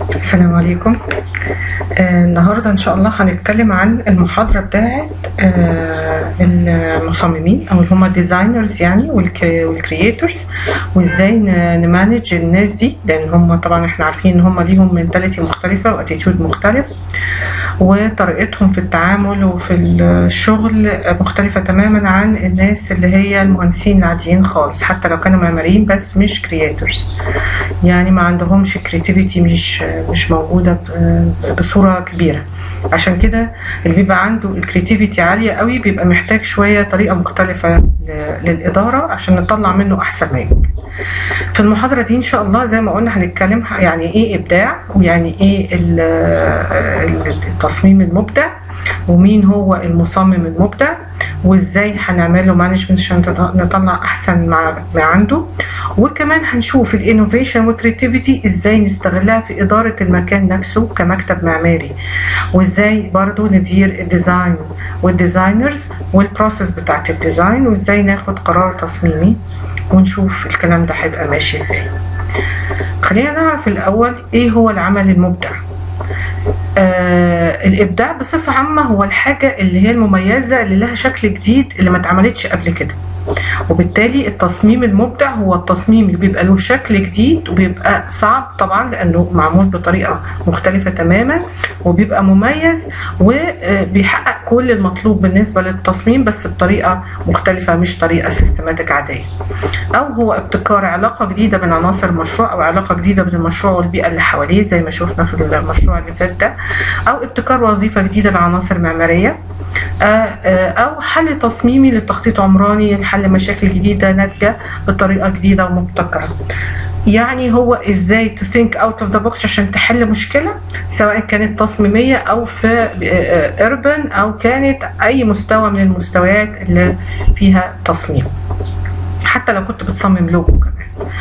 السلام عليكم آه النهاردة إن شاء الله هنتكلم عن المحاضرة بتاعة آه المصممين أو اللي هما ديزاينرز يعني والكرييتورز وإزاي ن- نمانج الناس دي لأن هما طبعا إحنا عارفين إن هما ليهم منتاليتي مختلفة وأتيتيود مختلف وطريقتهم في التعامل وفي الشغل مختلفة تماما عن الناس اللي هي المهندسين العاديين خالص حتى لو كانوا معماريين بس مش كرييتورز يعني ما عندهمش كرياتيفيتي مش مش موجودة ب- بصورة كبيرة عشان كده اللي بيبقى عنده الكرياتيفيتي عالية قوي بيبقى محتاج شوية طريقة مختلفة ل- للإدارة عشان نطلع منه أحسن ما يمكن في المحاضرة دي إن شاء الله زي ما قلنا هنتكلم يعني إيه إبداع ويعني إيه ال- ال- التصميم المبدع ومين هو المصمم المبدع وازاي هنعمل له مانجمنت عشان نطلع احسن ما ما عنده وكمان هنشوف الانوفيشن والكريتيفيتي ازاي نستغلها في اداره المكان نفسه كمكتب معماري وازاي برضو ندير الديزاين والديزاينرز والبروسيس بتاعت الديزاين وازاي ناخد قرار تصميمي ونشوف الكلام ده هيبقى ماشي ازاي خلينا نعرف الاول ايه هو العمل المبدع آه الابداع بصفه عامه هو الحاجه اللي هي المميزه اللي لها شكل جديد اللي ما اتعملتش قبل كده وبالتالي التصميم المبدع هو التصميم اللي بيبقى له شكل جديد وبيبقى صعب طبعا لانه معمول بطريقه مختلفه تماما وبيبقى مميز وبيحقق كل المطلوب بالنسبه للتصميم بس بطريقه مختلفه مش طريقه سيستماتيك عاديه او هو ابتكار علاقه جديده بين عناصر المشروع او علاقه جديده بين المشروع والبيئه اللي حواليه زي ما شفنا في المشروع اللي فات ده او ابتكار وظيفه جديده لعناصر معماريه آه، آه، او حل تصميمي لتخطيط عمراني لحل مشاكل جديده ناتجه بطريقه جديده ومبتكره يعني هو ازاي تو ثينك اوت اوف ذا بوكس عشان تحل مشكله سواء كانت تصميميه او في اربن او كانت اي مستوى من المستويات اللي فيها تصميم حتى لو كنت بتصمم لوجو كمان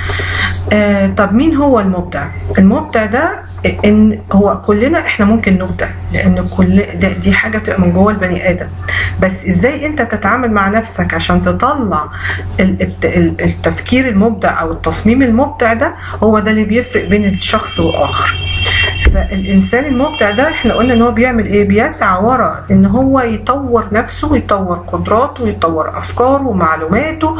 آه طب مين هو المبدع المبدع ده ان هو كلنا احنا ممكن نبدع لان كل ده دي حاجه بتبقى من جوه البني ادم بس ازاي انت تتعامل مع نفسك عشان تطلع ال- الت- ال- التفكير المبدع او التصميم المبدع ده هو ده اللي بيفرق بين الشخص واخر فالانسان المبدع ده احنا قلنا ان هو بيعمل ايه بيسعى ورا ان هو يطور نفسه ويطور قدراته ويطور افكاره ومعلوماته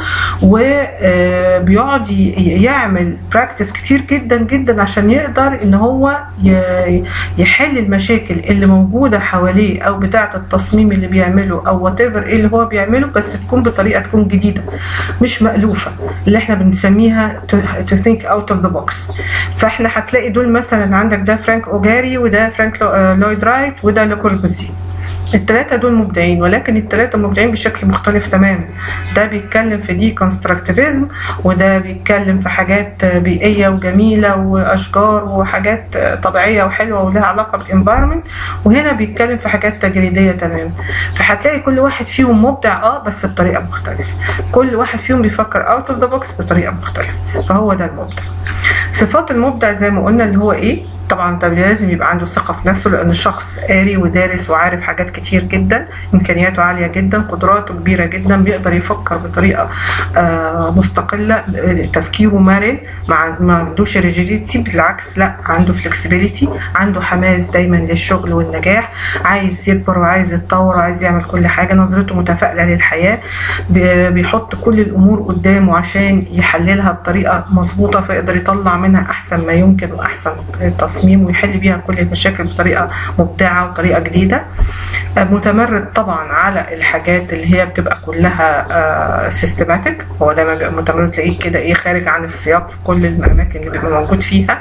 وبيقعد يعمل براكتس كتير جدا جدا عشان يقدر ان هو ي- يحل المشاكل اللي موجوده حواليه او بتاعه التصميم اللي بيعمله او وات ايه اللي هو بيعمله بس تكون بطريقه تكون جديده مش مألوفه اللي احنا بنسميها to think out of the box فاحنا هتلاقي دول مثلا عندك ده فرانك اوجاري وده فرانك لو- آه، لويد رايت وده لوكوربوزي التلاتة دول مبدعين ولكن التلاتة مبدعين بشكل مختلف تماما ده بيتكلم في دي كونستراكتيفيزم وده بيتكلم في حاجات بيئية وجميلة وأشجار وحاجات طبيعية وحلوة ولها علاقة بالانفايرمنت وهنا بيتكلم في حاجات تجريدية تماما فهتلاقي كل واحد فيهم مبدع اه بس بطريقة مختلفة كل واحد فيهم بيفكر اوت اوف ذا بوكس بطريقة مختلفة فهو ده المبدع صفات المبدع زي ما قلنا اللي هو ايه طبعا ده لازم يبقى عنده ثقة في نفسه لأن شخص قاري ودارس وعارف حاجات كتير جدا إمكانياته عالية جدا قدراته كبيرة جدا بيقدر يفكر بطريقة آه، مستقلة آه، تفكيره مرن ما ما عندوش ريجيديتي بالعكس لا عنده فلكسبيليتي عنده حماس دايما للشغل والنجاح عايز يكبر وعايز يتطور وعايز يعمل كل حاجة نظرته متفائلة للحياة بي- بيحط كل الأمور قدامه عشان يحللها بطريقة مظبوطة فيقدر يطلع منها أحسن ما يمكن وأحسن تصميم ويحل بيها كل المشاكل بطريقة مبدعة وطريقة جديدة آه، متمرد طبعا على الحاجات اللي هي بتبقى كلها سيستماتيك هو دايما بيبقى متمرد تلاقيه كده ايه خارج عن السياق في كل الاماكن اللي بيبقى موجود فيها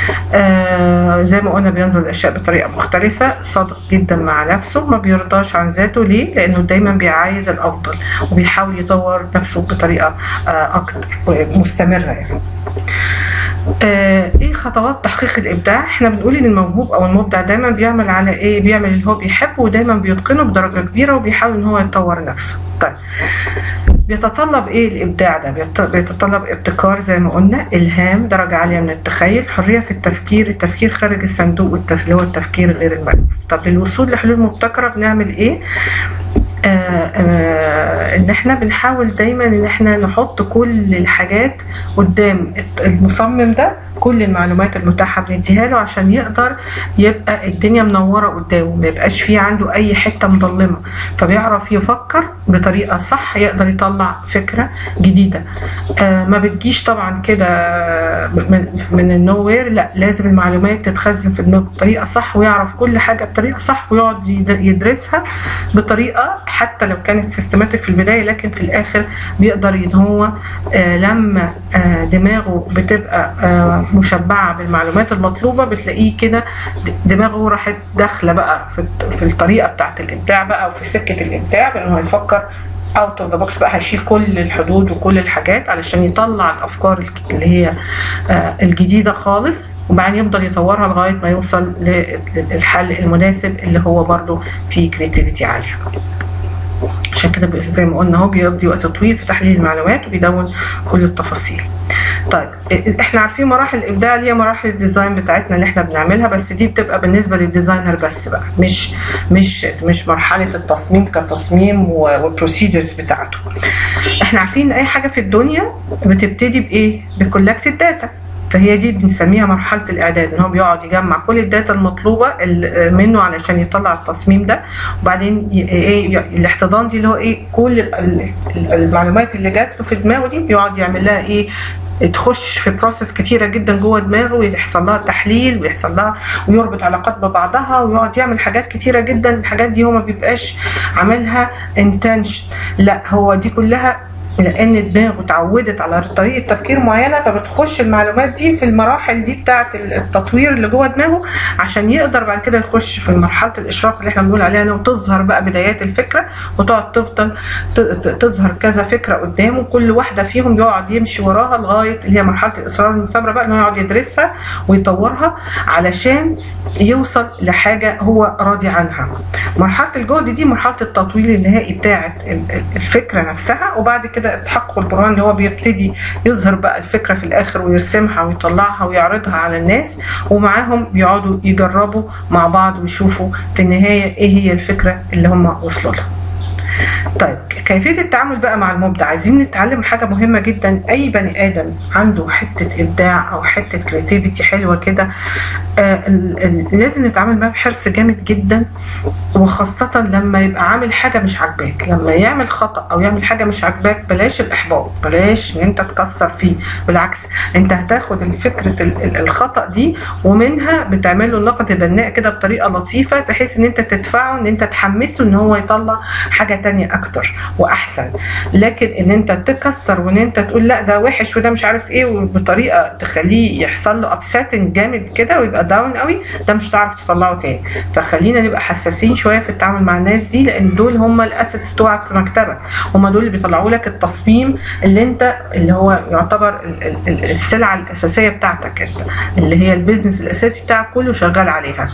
آه، زي ما قلنا بينظر الاشياء بطريقه مختلفه صادق جدا مع نفسه ما بيرضاش عن ذاته ليه لانه دايما بيعايز الافضل وبيحاول يطور نفسه بطريقه آه، اكتر مستمره يعني آه، ايه خطوات تحقيق الابداع احنا بنقول ان الموهوب او المبدع دايما بيعمل على ايه بيعمل اللي هو بيحبه ودايما بيتقنه بدرجه كبيره وبيحاول ان هو يطور نفسه طيب بيتطلب ايه الابداع ده بيت- بيتطلب ابتكار زي ما قلنا الهام درجه عاليه من التخيل حريه في التفكير التفكير خارج الصندوق والتف- اللي هو التفكير غير المألوف طب للوصول لحلول مبتكره بنعمل ايه آه، آه، ان احنا بنحاول دايما ان احنا نحط كل الحاجات قدام المصمم ده كل المعلومات المتاحه بنديها له عشان يقدر يبقى الدنيا منوره قدامه ما يبقاش فيه عنده اي حته مظلمه فبيعرف يفكر بطريقه صح يقدر يطلع فكره جديده آه، ما بتجيش طبعا كده من من النو وير لا لازم المعلومات تتخزن في دماغه بطريقه صح ويعرف كل حاجه بطريقه صح ويقعد يد- يدرسها بطريقه حتى لو كانت سيستماتيك في البدايه لكن في الاخر بيقدر ان هو آه، لما آه، دماغه بتبقى آه، مشبعه بالمعلومات المطلوبه بتلاقيه كده دماغه راحت داخله بقى في في الطريقه بتاعت الابداع بقى وفي سكه الابداع بانه هيفكر اوت اوف ذا بوكس بقى هيشيل كل الحدود وكل الحاجات علشان يطلع الافكار الك- اللي هي آه، الجديده خالص وبعدين يفضل يطورها لغايه ما يوصل للحل المناسب اللي هو برضه فيه كريتيفيتي عاليه عشان كده بي- زي ما قلنا هو بيقضي وقت طويل في تحليل المعلومات وبيدون كل التفاصيل طيب إ- احنا عارفين مراحل الابداع اللي هي مراحل الديزاين بتاعتنا اللي احنا بنعملها بس دي بتبقى بالنسبه للديزاينر بس بقى مش مش مش مرحله التصميم كتصميم والبروسيجرز بتاعته احنا عارفين ان اي حاجه في الدنيا بتبتدي بايه بكولكت الداتا فهي دي بنسميها مرحله الاعداد ان هو بيقعد يجمع كل الداتا المطلوبه ال- منه علشان يطلع التصميم ده وبعدين ي- ايه ي- الاحتضان دي اللي هو ايه كل ال- ال- المعلومات اللي جات له في دماغه دي بيقعد يعمل لها ايه تخش في بروسيس كتيرة جدا جوه دماغه ويحصل لها تحليل ويحصل لها ويربط علاقات ببعضها ويقعد يعمل حاجات كتيرة جدا الحاجات دي هو ما بيبقاش عاملها انتنشن لا هو دي كلها لان دماغه اتعودت على طريقه تفكير معينه فبتخش المعلومات دي في المراحل دي بتاعه التطوير اللي جوه دماغه عشان يقدر بعد كده يخش في مرحله الاشراق اللي احنا بنقول عليها انه تظهر بقى بدايات الفكره وتقعد تفضل ت- ت- تظهر كذا فكره قدامه كل واحده فيهم يقعد يمشي وراها لغايه اللي هي مرحله الاصرار والمثابره بقى انه يقعد يدرسها ويطورها علشان يوصل لحاجه هو راضي عنها مرحله الجهد دي مرحله التطوير النهائي بتاعه ال- ال- الفكره نفسها وبعد كده التحقق البرهان اللي هو بيبتدي يظهر بقى الفكره في الاخر ويرسمها ويطلعها ويعرضها على الناس ومعاهم بيقعدوا يجربوا مع بعض ويشوفوا في النهايه ايه هي الفكره اللي هم وصلوا لها طيب كيفية التعامل بقى مع المبدع عايزين نتعلم حاجة مهمة جدا أي بني آدم عنده حتة إبداع أو حتة كرياتيفيتي حلوة كده آه ال- ال- لازم نتعامل معاه بحرص جامد جدا وخاصة لما يبقى عامل حاجة مش عاجباك لما يعمل خطأ أو يعمل حاجة مش عاجباك بلاش الإحباط بلاش إن أنت تكسر فيه بالعكس أنت هتاخد فكرة ال- ال- الخطأ دي ومنها بتعمل له نقد بناء كده بطريقة لطيفة بحيث إن أنت تدفعه إن أنت تحمسه إن هو يطلع حاجة تانية أكتر وأحسن لكن إن أنت تكسر وإن أنت تقول لا ده وحش وده مش عارف إيه وبطريقة تخليه يحصل له أبساتنج جامد كده ويبقى داون قوي ده مش هتعرف تطلعه تاني فخلينا نبقى حساسين شويه في التعامل مع الناس دي لان دول هم الاسيتس بتوعك في مكتبك هم دول اللي بيطلعوا لك التصميم اللي انت اللي هو يعتبر ال- ال- ال- السلعه الاساسيه بتاعتك انت اللي هي البيزنس الاساسي بتاعك كله شغال عليها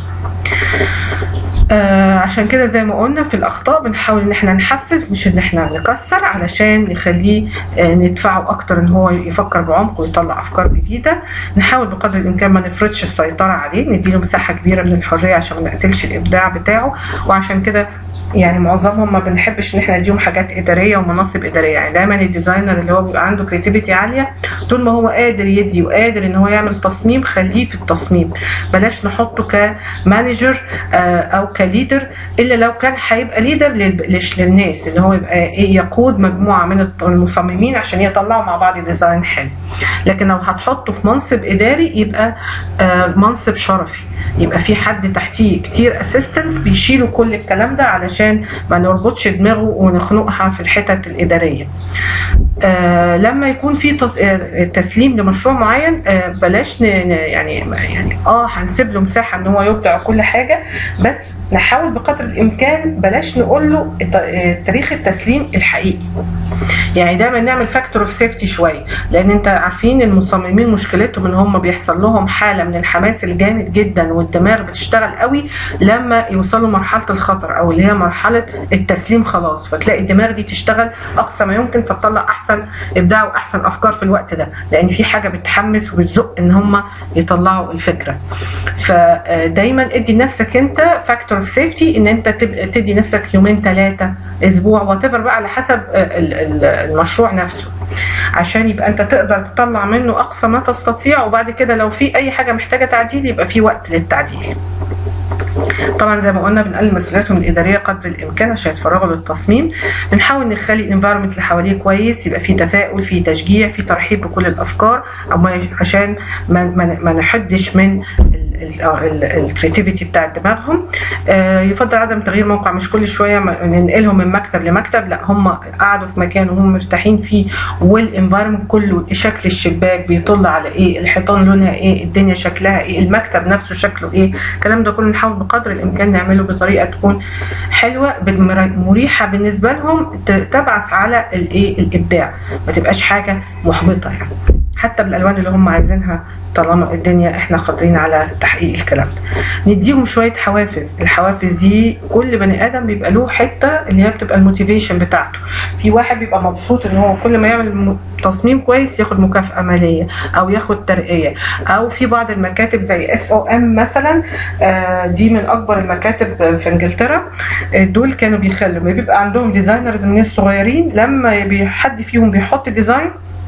آه عشان كده زي ما قلنا في الاخطاء بنحاول ان احنا نحفز مش ان احنا نكسر علشان نخليه آه ندفعه اكتر ان هو يفكر بعمق ويطلع افكار جديده نحاول بقدر الامكان ما نفرضش السيطره عليه نديله مساحه كبيره من الحريه عشان ما نقتلش الابداع بتاعه وعشان كده يعني معظمهم ما بنحبش ان احنا نديهم حاجات اداريه ومناصب اداريه يعني دايما الديزاينر اللي هو بيبقى عنده كريتيفيتي عاليه طول ما هو قادر يدي وقادر ان هو يعمل تصميم خليه في التصميم بلاش نحطه كمانجر آه، او كليدر الا لو كان هيبقى ليدر للناس اللي هو يبقى ايه يقود مجموعه من المصممين عشان يطلعوا مع بعض ديزاين حلو لكن لو هتحطه في منصب اداري يبقى آه، منصب شرفي يبقى في حد تحتيه كتير اسيستنتس بيشيلوا كل الكلام ده علشان ما نربطش دماغه ونخنقها في الحتت الاداريه آه لما يكون في تص... آه تسليم لمشروع معين آه بلاش ن... ن- يعني يعني اه هنسيب له مساحه ان هو يبدع كل حاجه بس نحاول بقدر الامكان بلاش نقول له الت- آه، تاريخ التسليم الحقيقي يعني دايما نعمل فاكتور اوف سيفتي شويه لان انت عارفين المصممين مشكلتهم ان هم بيحصل لهم حاله من الحماس الجامد جدا والدماغ بتشتغل قوي لما يوصلوا مرحله الخطر او اللي هي مرحله التسليم خلاص فتلاقي الدماغ دي تشتغل اقصى ما يمكن فتطلع احسن ابداع واحسن افكار في الوقت ده لان في حاجه بتحمس وبتزق ان هم يطلعوا الفكره فدايما ادي لنفسك انت فاكتور اوف سيفتي ان انت تدي نفسك يومين ثلاثه اسبوع وات بقى على حسب المشروع نفسه عشان يبقى انت تقدر تطلع منه اقصى ما تستطيع وبعد كده لو في اي حاجه محتاجه تعديل يبقى في وقت للتعديل طبعا زي ما قلنا بنقلل مسؤولياتهم الاداريه قدر الامكان عشان يتفرغوا للتصميم بنحاول نخلي الانفايرمنت اللي حواليه كويس يبقى في تفاؤل في تشجيع في ترحيب بكل الافكار او عشان ما, ما نحدش من الكريتيفيتي بتاع دماغهم يفضل عدم تغيير موقع مش كل شويه ننقلهم من مكتب لمكتب لا هم قعدوا في مكان وهم مرتاحين فيه والانفايرمنت كله شكل الشباك بيطل على ايه الحيطان لونها ايه الدنيا شكلها ايه المكتب نفسه شكله ايه الكلام ده كله نحاول بقدر الامكان نعمله بطريقه تكون حلوه مريحه بالنسبه لهم تبعث على الايه الابداع ما تبقاش حاجه محبطه يعني حتى بالالوان اللي هم عايزينها طالما الدنيا احنا قادرين على تحقيق الكلام ده نديهم شويه حوافز الحوافز دي كل بني ادم بيبقى له حته اللي هي بتبقى الموتيفيشن بتاعته في واحد بيبقى مبسوط ان هو كل ما يعمل تصميم كويس ياخد مكافاه ماليه او ياخد ترقيه او في بعض المكاتب زي اس او ام مثلا دي من اكبر المكاتب في انجلترا دول كانوا بيخلوا بيبقى عندهم ديزاينرز من الصغيرين لما حد فيهم بيحط ديزاين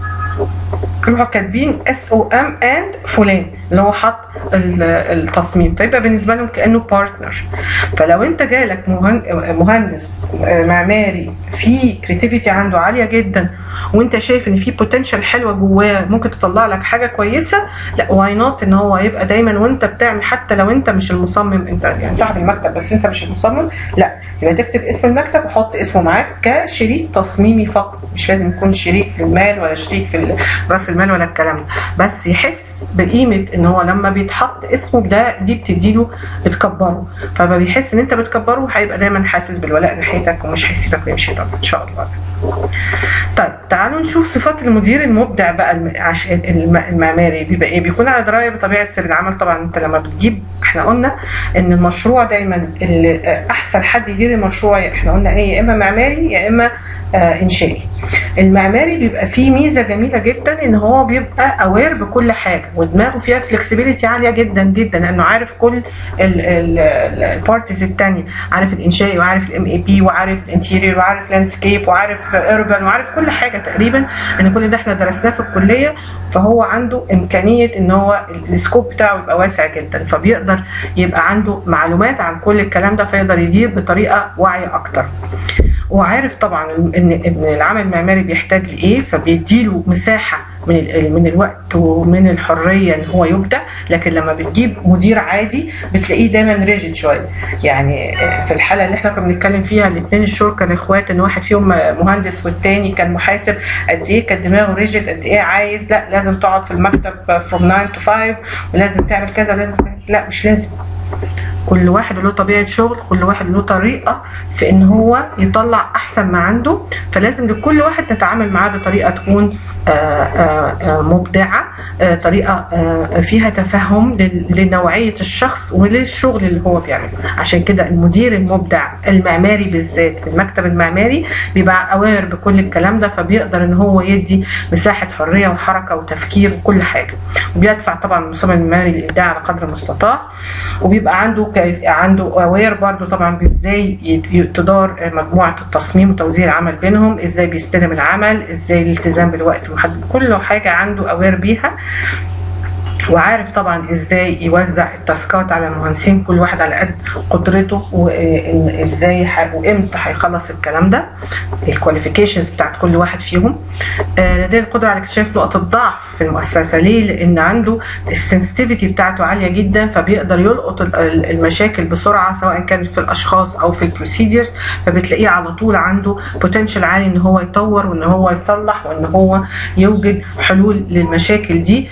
يروحوا كاتبين اس او ام اند فلان اللي هو حط التصميم فيبقى بالنسبه لهم كانه بارتنر فلو انت جالك مهندس معماري في كريتيفيتي عنده عاليه جدا وانت شايف ان في بوتنشال حلوه جواه ممكن تطلع لك حاجه كويسه لا واي نوت ان هو يبقى دايما وانت بتعمل حتى لو انت مش المصمم انت يعني صاحب المكتب بس انت مش المصمم لا يبقى تكتب اسم المكتب وحط اسمه معاك كشريك تصميمي فقط مش لازم يكون شريك في المال ولا شريك في راس المال ولا الكلام ده بس يحس بقيمه ان هو لما بيتحط اسمه ده دي بتديله بتكبره فما بيحس ان انت بتكبره هيبقى دايما حاسس بالولاء ناحيتك ومش هيسيبك ويمشي طبعا ان شاء الله طيب تعالوا نشوف صفات المدير المبدع بقى المعماري بيبقى ايه بيكون على درايه بطبيعه سر العمل طبعا انت لما بتجيب احنا قلنا ان المشروع دايما اللي احسن حد يدير المشروع احنا قلنا ايه يا اما معماري يا اما آه انشائي المعماري بيبقى فيه ميزه جميله جدا ان هو بيبقى اوير بكل حاجه ودماغه فيها فلكسبيليتي عاليه جدا جدا لانه عارف كل البارتيز الثانيه عارف الانشائي وعارف الام اي بي وعارف الانتيريور وعارف لاندسكيب وعارف اربن وعارف كل حاجه تقريبا ان كل ده احنا درسناه في الكليه فهو عنده امكانيه ان هو السكوب بتاعه يبقى واسع جدا فبيقدر يبقى عنده معلومات عن كل الكلام ده فيقدر يدير بطريقه واعيه اكتر وعارف طبعا ان ان العمل المعماري بيحتاج لايه فبيديله مساحه من من الوقت ومن الحريه ان هو يبدع لكن لما بتجيب مدير عادي بتلاقيه دايما ريجيد شويه يعني في الحاله اللي احنا كنا بنتكلم فيها الاثنين الشركاء كانوا اخوات ان واحد فيهم مهندس والتاني كان محاسب قد ايه كان دماغه ريجيد قد ايه عايز لا لازم تقعد في المكتب from 9 to 5 ولازم تعمل كذا لازم تعمل لا مش لازم كل واحد له طبيعه شغل كل واحد له طريقه في ان هو يطلع احسن ما عنده فلازم لكل واحد نتعامل معاه بطريقه تكون مبدعه طريقه فيها تفهم لنوعيه الشخص وللشغل اللي هو بيعمله عشان كده المدير المبدع المعماري بالذات في المكتب المعماري بيبقى اوير بكل الكلام ده فبيقدر ان هو يدي مساحه حريه وحركه وتفكير وكل حاجه وبيدفع طبعا المصمم المعماري للابداع على قدر المستطاع وبيبقى عنده عنده اوير برضو طبعا بازاي تدار مجموعه التصميم وتوزيع العمل بينهم ازاي بيستلم العمل ازاي الالتزام بالوقت المحدد كل حاجه عنده اوير بيها وعارف طبعا ازاي يوزع التاسكات على المهندسين كل واحد على قد قدرته وازاي وامتى هيخلص الكلام ده الكواليفيكيشنز بتاعت كل واحد فيهم لديه القدره على اكتشاف نقط الضعف في المؤسسه ليه لان عنده السنسيتيفيتي بتاعته عاليه جدا فبيقدر يلقط المشاكل بسرعه سواء كانت في الاشخاص او في البروسيدرز فبتلاقيه على طول عنده بوتنشال عالي ان هو يطور وان هو يصلح وان هو يوجد حلول للمشاكل دي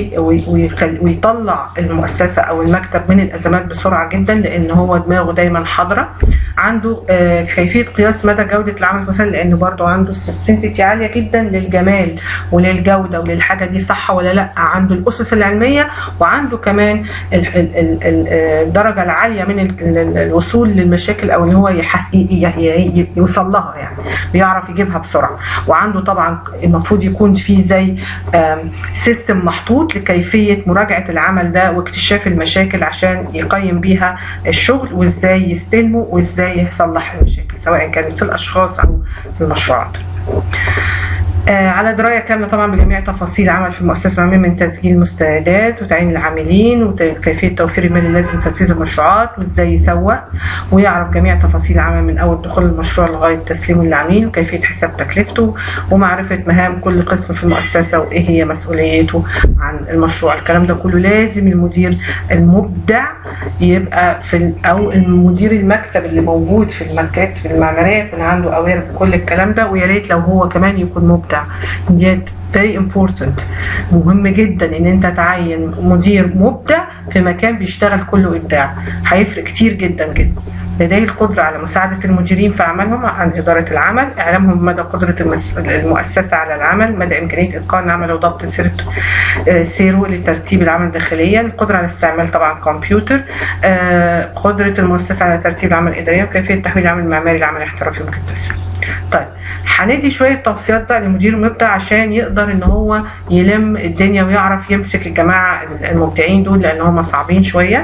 ويطلع المؤسسه او المكتب من الازمات بسرعه جدا لان هو دماغه دايما حاضره عنده كيفيه قياس مدى جوده العمل مثلا لان برضه عنده السستينتي عاليه جدا للجمال وللجوده وللحاجه دي صح ولا لا عنده الاسس العلميه وعنده كمان الدرجه العاليه من الوصول للمشاكل او ان هو يوصل لها يعني بيعرف يجيبها بسرعه وعنده طبعا المفروض يكون في زي سيستم محطوط لكيفيه كيفيه مراجعه العمل ده واكتشاف المشاكل عشان يقيم بيها الشغل وازاي يستلمه وازاي يصلح المشاكل سواء كانت في الاشخاص او في المشروعات آه، على دراية كاملة طبعا بجميع تفاصيل عمل في المؤسسة العامة من تسجيل المستندات وتعيين العاملين وكيفية توفير المال اللازم لتنفيذ المشروعات وازاي يسوق ويعرف جميع تفاصيل العمل من أول دخول المشروع لغاية تسليمه للعميل وكيفية حساب تكلفته ومعرفة مهام كل قسم في المؤسسة وإيه هي مسؤوليته عن المشروع الكلام ده كله لازم المدير المبدع يبقى في ال- أو المدير المكتب اللي موجود في المكاتب في المعمارية يكون عنده أوير بكل الكلام ده ويا ريت لو هو كمان يكون مبدع ديت very important مهم جدا ان انت تعين مدير مبدع في مكان بيشتغل كله ابداع هيفرق كتير جدا جدا لديه القدرة على مساعدة المديرين في عملهم عن إدارة العمل إعلامهم بمدى قدرة المس- المؤسسة على العمل مدى إمكانية إتقان العمل وضبط سيرته آه، سيره لترتيب العمل داخليا القدرة على استعمال طبعا كمبيوتر آه، قدرة المؤسسة على ترتيب العمل إداريا وكيفية تحويل العمل المعماري لعمل احترافي ممكن تسويق طيب هندي شويه توصيات بقى للمدير المبدع عشان يقدر ان هو يلم الدنيا ويعرف يمسك الجماعه المبدعين دول لان هم صعبين شويه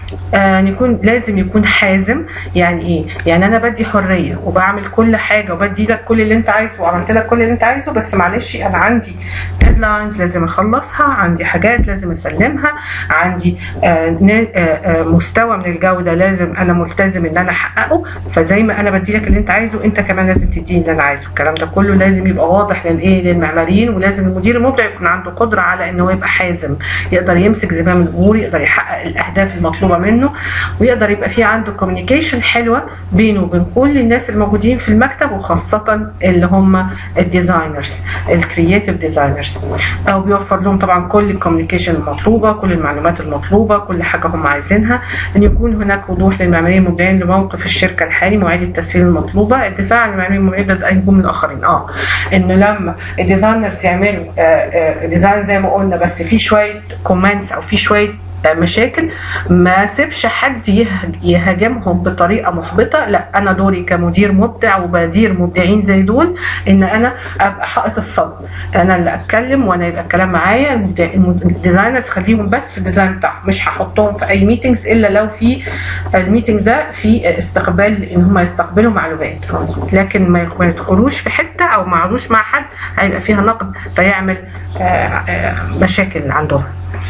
آه يكون لازم يكون حازم يعني ايه يعني انا بدي حريه وبعمل كل حاجه وبدي لك كل اللي انت عايزه وعملت لك كل اللي انت عايزه بس معلش انا عندي ديدلاينز لازم اخلصها عندي حاجات لازم اسلمها عندي آه نا- آه آه مستوى من الجوده لازم انا ملتزم ان انا احققه فزي ما انا بدي لك اللي انت عايزه انت كمان لازم تديني اللي انا عايزه الكلام ده كله لازم يبقى واضح للايه للمعماريين ولازم المدير المبدع يكون عنده قدره على ان هو يبقى حازم يقدر يمسك زمام الامور يقدر يحقق الاهداف المطلوبه منه ويقدر يبقى في عنده كوميونيكيشن حلوه بينه وبين كل الناس الموجودين في المكتب وخاصه اللي هم الديزاينرز الكرييتيف ديزاينرز او بيوفر لهم طبعا كل الكوميونيكيشن المطلوبه كل المعلومات المطلوبه كل حاجه هم عايزينها ان يكون هناك وضوح للمعماريين المبدعين لموقف الشركه الحالي مواعيد التسليم المطلوبه الدفاع عن المعماريين المبدعين ضد اي هجوم من الاخرين اه انه لما الديزاينرز يعملوا آه، آه، ديزاين زي ما قلنا بس في شويه كومنتس او في شويه مشاكل ما سيبش حد يه- يهاجمهم بطريقه محبطه لا انا دوري كمدير مبدع وبدير مبدعين زي دول ان انا ابقى حائط الصد انا اللي اتكلم وانا يبقى الكلام معايا المبدع- الديزاينرز خليهم بس في الديزاين بتاعهم مش هحطهم في اي ميتنجز الا لو في الميتنج ده في استقبال ان هم يستقبلوا معلومات لكن ما ما يدخلوش في حته او ما يقعدوش مع حد هيبقى فيها نقد فيعمل آه، آه، مشاكل عندهم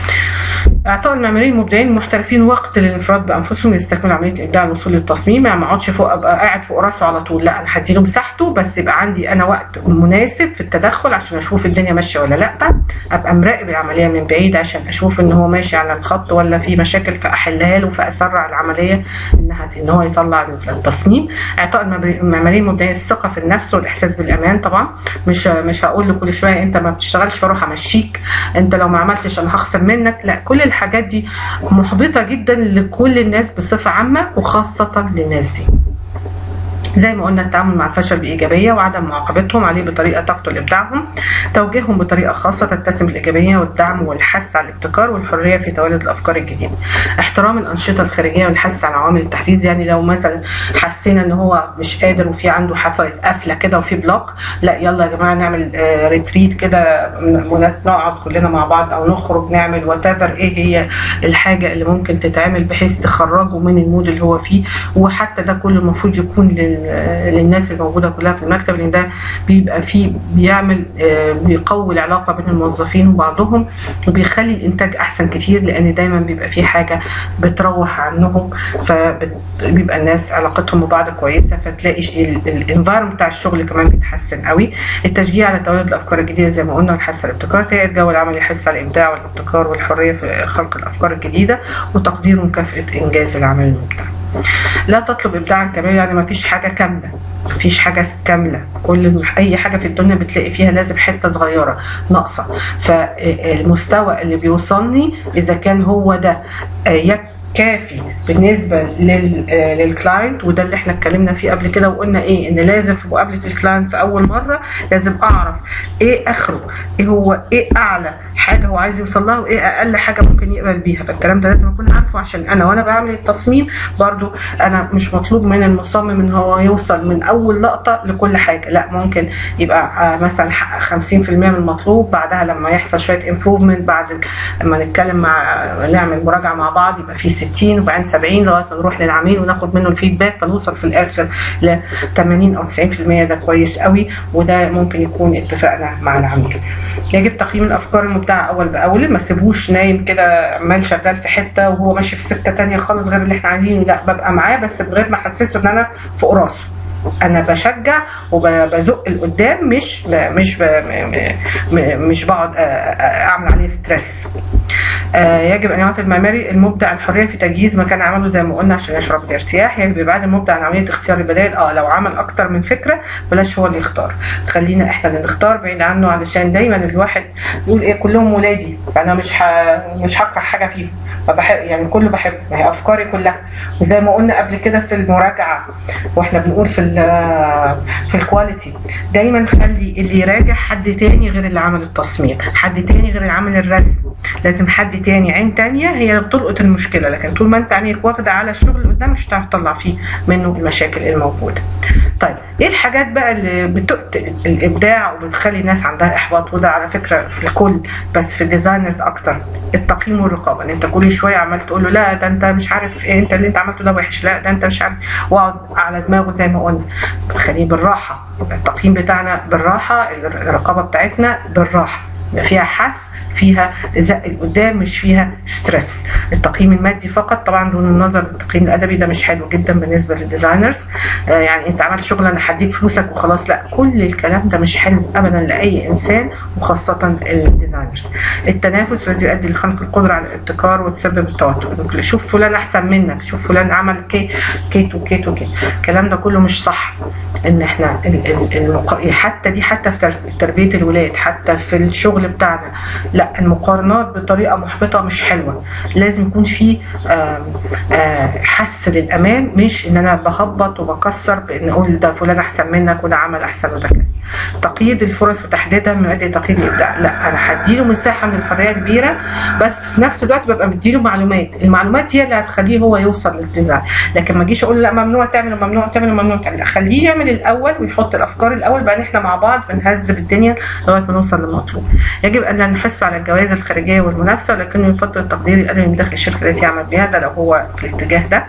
اعطاء المعماريين المبدعين المحترفين وقت للانفراد بانفسهم لاستكمال عمليه الابداع والوصول للتصميم يعني ما اقعدش فوق ابقى قاعد فوق راسه على طول لا انا هديله مساحته بس يبقى عندي انا وقت مناسب في التدخل عشان اشوف الدنيا ماشيه ولا لا ابقى مراقب العمليه من بعيد عشان اشوف ان هو ماشي على الخط ولا في مشاكل فاحلها له فاسرع العمليه انها ان هو يطلع التصميم اعطاء المعماري- المعماريين المبدعين الثقه في النفس والاحساس بالامان طبعا مش مش هقول له كل شويه انت ما بتشتغلش فاروح امشيك انت لو ما عملتش انا هخسر منك لا كل الحاجات دي محبطه جدا لكل الناس بصفه عامه وخاصه للناس دي زي ما قلنا التعامل مع الفشل بإيجابية وعدم معاقبتهم عليه بطريقة تقتل إبداعهم توجيههم بطريقة خاصة تتسم بالإيجابية والدعم والحث على الابتكار والحرية في تولد الأفكار الجديدة احترام الأنشطة الخارجية والحث على عوامل التحفيز يعني لو مثلا حسينا إن هو مش قادر وفي عنده حصلت قفلة كده وفي بلوك لا يلا يا جماعة نعمل آه، ريتريت كده مناسب نقعد كلنا مع بعض أو نخرج نعمل وات إيه هي الحاجة اللي ممكن تتعمل بحيث تخرجه من المود اللي هو فيه وحتى ده كله المفروض يكون لل- للناس الموجوده كلها في المكتب لان ده بيبقى فيه بيعمل آه، بيقوي العلاقه بين الموظفين وبعضهم وبيخلي الانتاج احسن كتير لان دايما بيبقى في حاجه بتروح عنهم فبيبقى الناس علاقتهم ببعض كويسه فتلاقي الانفايرمنت بتاع الشغل كمان بيتحسن قوي التشجيع على تولد الافكار الجديده زي ما قلنا والحث على الابتكار تهيئه جو العمل يحث على الابداع والابتكار والحريه في خلق الافكار الجديده وتقدير ومكافاه انجاز العمل المبدع لا تطلب ابداعا كاملا يعني ما فيش حاجه كامله ما فيش حاجه كامله كل اي حاجه في الدنيا بتلاقي فيها لازم حته صغيره ناقصه فالمستوى اللي بيوصلني اذا كان هو ده آه، يك كافي بالنسبه للكلاينت وده اللي احنا اتكلمنا فيه قبل كده وقلنا ايه ان لازم في مقابله الكلاينت في اول مره لازم اعرف ايه اخره ايه هو ايه اعلى حاجه هو عايز يوصل لها وايه اقل حاجه ممكن يقبل بيها فالكلام ده لازم اكون عارفه عشان انا وانا بعمل التصميم برضو انا مش مطلوب من المصمم ان هو يوصل من اول لقطه لكل حاجه لا ممكن يبقى مثلا 50% من المطلوب بعدها لما يحصل شويه امبروفمنت بعد لما نتكلم مع نعمل مراجعه مع بعض يبقى في 60 وبعدين 70 لغايه ما نروح للعميل وناخد منه الفيدباك فنوصل في الاخر ل 80 او 90% ده كويس قوي وده ممكن يكون اتفقنا مع العميل. يجب تقييم الافكار المبدعه اول باول ما سيبوش نايم كده عمال شغال في حته وهو ماشي في سكه تانية خالص غير اللي احنا عايزينه لا ببقى معاه بس بغير ما احسسه ان انا فوق راسه. انا بشجع وبزق لقدام مش مش مش بقعد اعمل عليه ستريس يجب ان يعطي المعماري المبدع الحريه في تجهيز مكان عمله زي ما قلنا عشان يشعر بالارتياح يجب يبعد المبدع عن عمليه اختيار البدائل اه لو عمل اكتر من فكره بلاش هو اللي يختار خلينا احنا اللي نختار بعيد عنه علشان دايما الواحد يقول ايه كلهم ولادي فانا مش ح... مش هكره حاجه فيهم فبحب يعني كله بحب هي افكاري كلها وزي ما قلنا قبل كده في المراجعه واحنا بنقول في في الكواليتي دايما خلي اللي يراجع حد تاني غير اللي عمل التصميم حد تاني غير اللي عمل الرسم لازم حد تاني عين تانية هي اللي بتلقط المشكلة لكن طول ما انت عينيك واخدة على الشغل اللي قدامك مش هتعرف تطلع فيه منه المشاكل الموجودة طيب ايه الحاجات بقى اللي بتقتل الابداع وبتخلي الناس عندها احباط وده على فكره في الكل بس في الديزاينرز اكتر التقييم والرقابه ان انت كل شويه عمال تقول له لا ده انت مش عارف ايه انت اللي انت عملته ده وحش لا ده انت مش عارف واقعد على دماغه زي ما قلنا خليه بالراحه التقييم بتاعنا بالراحه الرقابه بتاعتنا بالراحه فيها حث فيها زق لقدام مش فيها ستريس التقييم المادي فقط طبعا دون النظر التقييم الادبي ده مش حلو جدا بالنسبه للديزاينرز آه يعني انت عملت شغل انا هديك فلوسك وخلاص لا كل الكلام ده مش حلو ابدا لاي انسان وخاصه الديزاينرز التنافس الذي يؤدي لخنق القدره على الابتكار وتسبب التوتر شوف فلان احسن منك شوف فلان عمل كي كيت وكيت وكيت الكلام ده كله مش صح ان احنا المق... حتى دي حتى في تربيه الولاد حتى في الشغل بتاعنا لا المقارنات بطريقه محبطه مش حلوه لازم يكون في حس للامان مش ان انا بهبط وبكسر بان اقول ده فلان احسن منك وده عمل احسن وده كذا تقييد الفرص وتحديدها من يؤدي تقييد الابداع لا انا هديله مساحه من الحريه كبيره بس في نفس الوقت ببقى مديله معلومات المعلومات هي اللي هتخليه هو يوصل للديزاين لكن ما اجيش اقول لا ممنوع تعمل وممنوع تعمل وممنوع تعمل خليه يعمل الاول ويحط الافكار الاول بعدين احنا مع بعض بنهذب الدنيا لغايه ما نوصل للمطلوب يجب ان لا نحث على الجوائز الخارجيه والمنافسه ولكنه يفضل التقدير الادبي من داخل الشركه التي يعمل بها ده لو هو في الاتجاه ده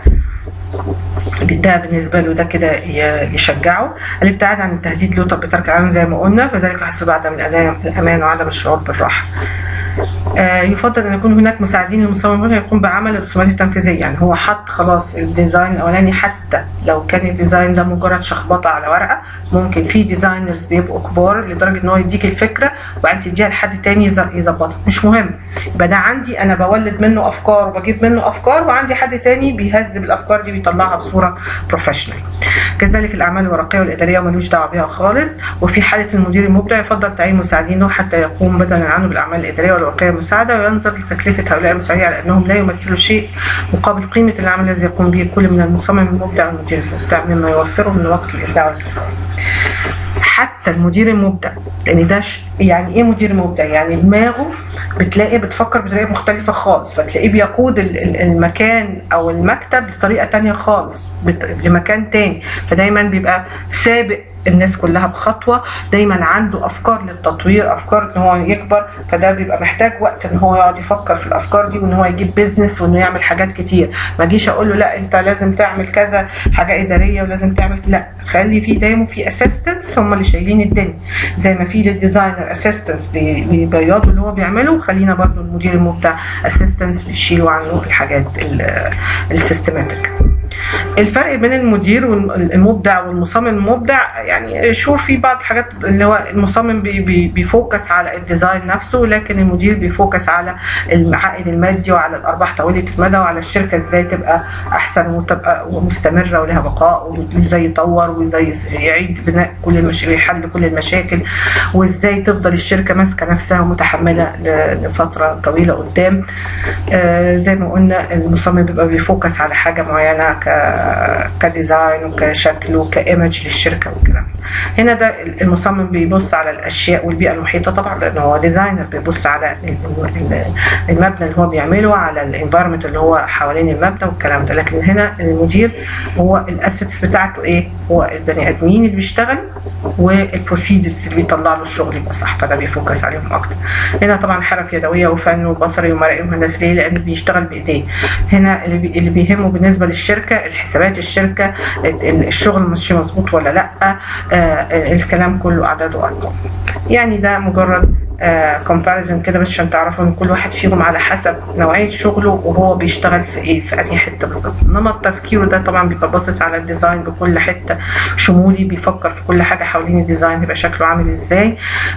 ده بالنسبه له ده كده يشجعه الابتعاد عن التهديد له طب بترك العمل زي ما قلنا فذلك يحسب عدم الامان وعدم الشعور بالراحه آه يفضل ان يكون هناك مساعدين للمصمم يقوم بعمل الرسومات التنفيذيه يعني هو حط خلاص الديزاين الاولاني حتى لو كان الديزاين ده مجرد شخبطه على ورقه ممكن في ديزاينرز بيبقوا كبار لدرجه ان هو يديك الفكره وبعدين تديها لحد تاني يظبطها مش مهم يبقى ده عندي انا بولد منه افكار وبجيب منه افكار وعندي حد تاني بيهذب الافكار دي ويطلعها بصوره بروفيشنال كذلك الاعمال الورقيه والاداريه ملوش دعوه بيها خالص وفي حاله المدير المبدع يفضل تعيين مساعدين له حتى يقوم بدلا عنه بالاعمال الاداريه والورقيه المساعده وينظر لتكلفه هؤلاء المساعدين على انهم لا يمثلوا شيء مقابل قيمه العمل الذي يقوم به كل من المصمم المبدع والمدير المبدع مما يوفره من وقت الابداع والتفكير حتى المدير المبدع لان ده يعني ايه مدير مبدع يعني دماغه بتلاقي بتفكر بطريقه مختلفه خالص فتلاقيه بيقود المكان او المكتب بطريقه تانية خالص لمكان تاني فدايما بيبقى سابق الناس كلها بخطوه دايما عنده افكار للتطوير افكار ان هو يكبر فده بيبقى محتاج وقت ان هو يقعد يفكر في الافكار دي وان هو يجيب بيزنس وانه يعمل حاجات كتير ما اجيش اقول له لا انت لازم تعمل كذا حاجه اداريه ولازم تعمل لا خلي في دايما في اسيستنتس هم اللي شايلين الدنيا زي ما في للديزاينر اسيستنتس بيبيضوا اللي هو بيعمله خلينا برضو المدير المبدع اسيستنتس بيشيلوا عنه الحاجات السيستماتيك الفرق بين المدير والمبدع والمصمم المبدع يعني شور في بعض الحاجات اللي هو المصمم بي بي بيفوكس على الديزاين نفسه لكن المدير بيفوكس على العائد المادي وعلى الارباح طويله المدى وعلى الشركه ازاي تبقى احسن وتبقى ومستمره ولها بقاء وازاي يطور وازاي يعيد بناء كل المشاريع يحل كل المشاكل وازاي تفضل الشركه ماسكه نفسها ومتحمله لفتره طويله قدام آه زي ما قلنا المصمم بيبقى بيفوكس على حاجه معينه كديزاين وكشكل وكايمج للشركه والكلام هنا ده المصمم بيبص على الاشياء والبيئه المحيطه طبعا لان هو ديزاينر بيبص على المبنى اللي هو بيعمله على الانفايرمنت اللي هو حوالين المبنى والكلام ده لكن هنا المدير هو الاسيتس بتاعته ايه هو البني ادمين اللي بيشتغل والبروسيدرز اللي بيطلع له الشغل يبقى صح فده بيفوكس عليهم اكتر هنا طبعا حرف يدويه وفن وبصري ومرئي وهندسه ليه لان بيشتغل بايديه هنا اللي, بي اللي بيهمه بالنسبه للشركه الحسابات الشركه الشغل ماشي مظبوط ولا لا آه الكلام كله اعداد وارقام يعني ده مجرد كومباريزن uh, كده بس عشان تعرفوا ان كل واحد فيهم على حسب نوعيه شغله وهو بيشتغل في ايه في انهي حته بالظبط نمط تفكيره ده طبعا بيبقى باصص على الديزاين بكل حته شمولي بيفكر في كل حاجه حوالين الديزاين يبقى شكله عامل ازاي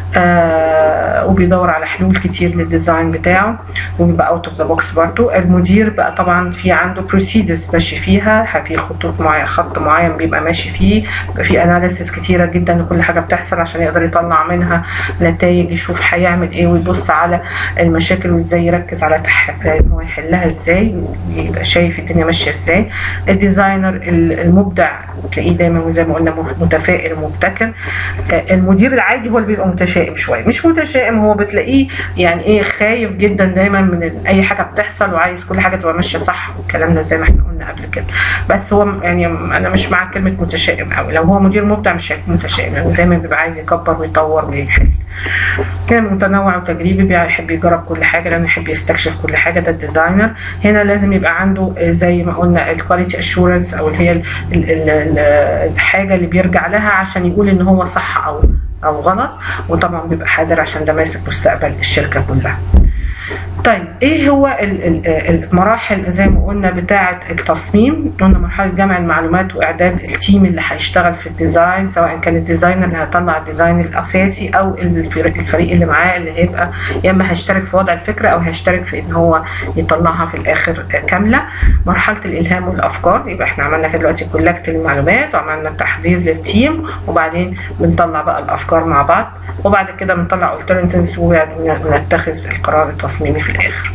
uh, وبيدور على حلول كتير للديزاين بتاعه وبيبقى اوت اوف ذا بوكس برضه المدير بقى طبعا في عنده بروسيدرز ماشي فيها في خطوط معين خط معين بيبقى ماشي فيه بيبقى في اناليسيس كتيره جدا لكل حاجه بتحصل عشان يقدر يطلع منها نتائج يشوف هيعمل ايه ويبص على المشاكل وازاي يركز على ان هو يحلها ازاي يبقى شايف الدنيا ماشيه ازاي الديزاينر المبدع تلاقيه دايما زي ما قلنا متفائل ومبتكر المدير العادي هو اللي بيبقى متشائم شويه مش متشائم هو بتلاقيه يعني ايه خايف جدا دايما من اي حاجه بتحصل وعايز كل حاجه تبقى ماشيه صح والكلام ده زي ما احنا قلنا قبل كده بس هو يعني انا مش مع كلمه متشائم قوي لو هو مدير مبدع مش هيكون متشائم لانه دايما بيبقى عايز يكبر ويطور ويحل كان متنوع وتجريبي بيحب يجرب كل حاجه لانه يحب يستكشف كل حاجه ده الديزاينر هنا لازم يبقى عنده زي ما قلنا الكواليتي اشورنس او اللي هي ال ال ال الحاجه اللي بيرجع لها عشان يقول ان هو صح او او غلط وطبعا بيبقى حذر عشان ده ماسك مستقبل الشركه كلها طيب ايه هو المراحل زي ما قلنا بتاعه التصميم قلنا مرحله جمع المعلومات واعداد التيم اللي هيشتغل في الديزاين سواء كان الديزاينر اللي هيطلع الديزاين الاساسي او الفريق اللي معاه اللي هيبقى يا اما هيشترك في وضع الفكره او هيشترك في ان هو يطلعها في الاخر كامله مرحله الالهام والافكار يبقى احنا عملنا كده دلوقتي كولكت المعلومات وعملنا تحضير للتيم وبعدين بنطلع بقى الافكار مع بعض وبعد كده بنطلع alternatives ونتخذ القرار التصميمي في الاخر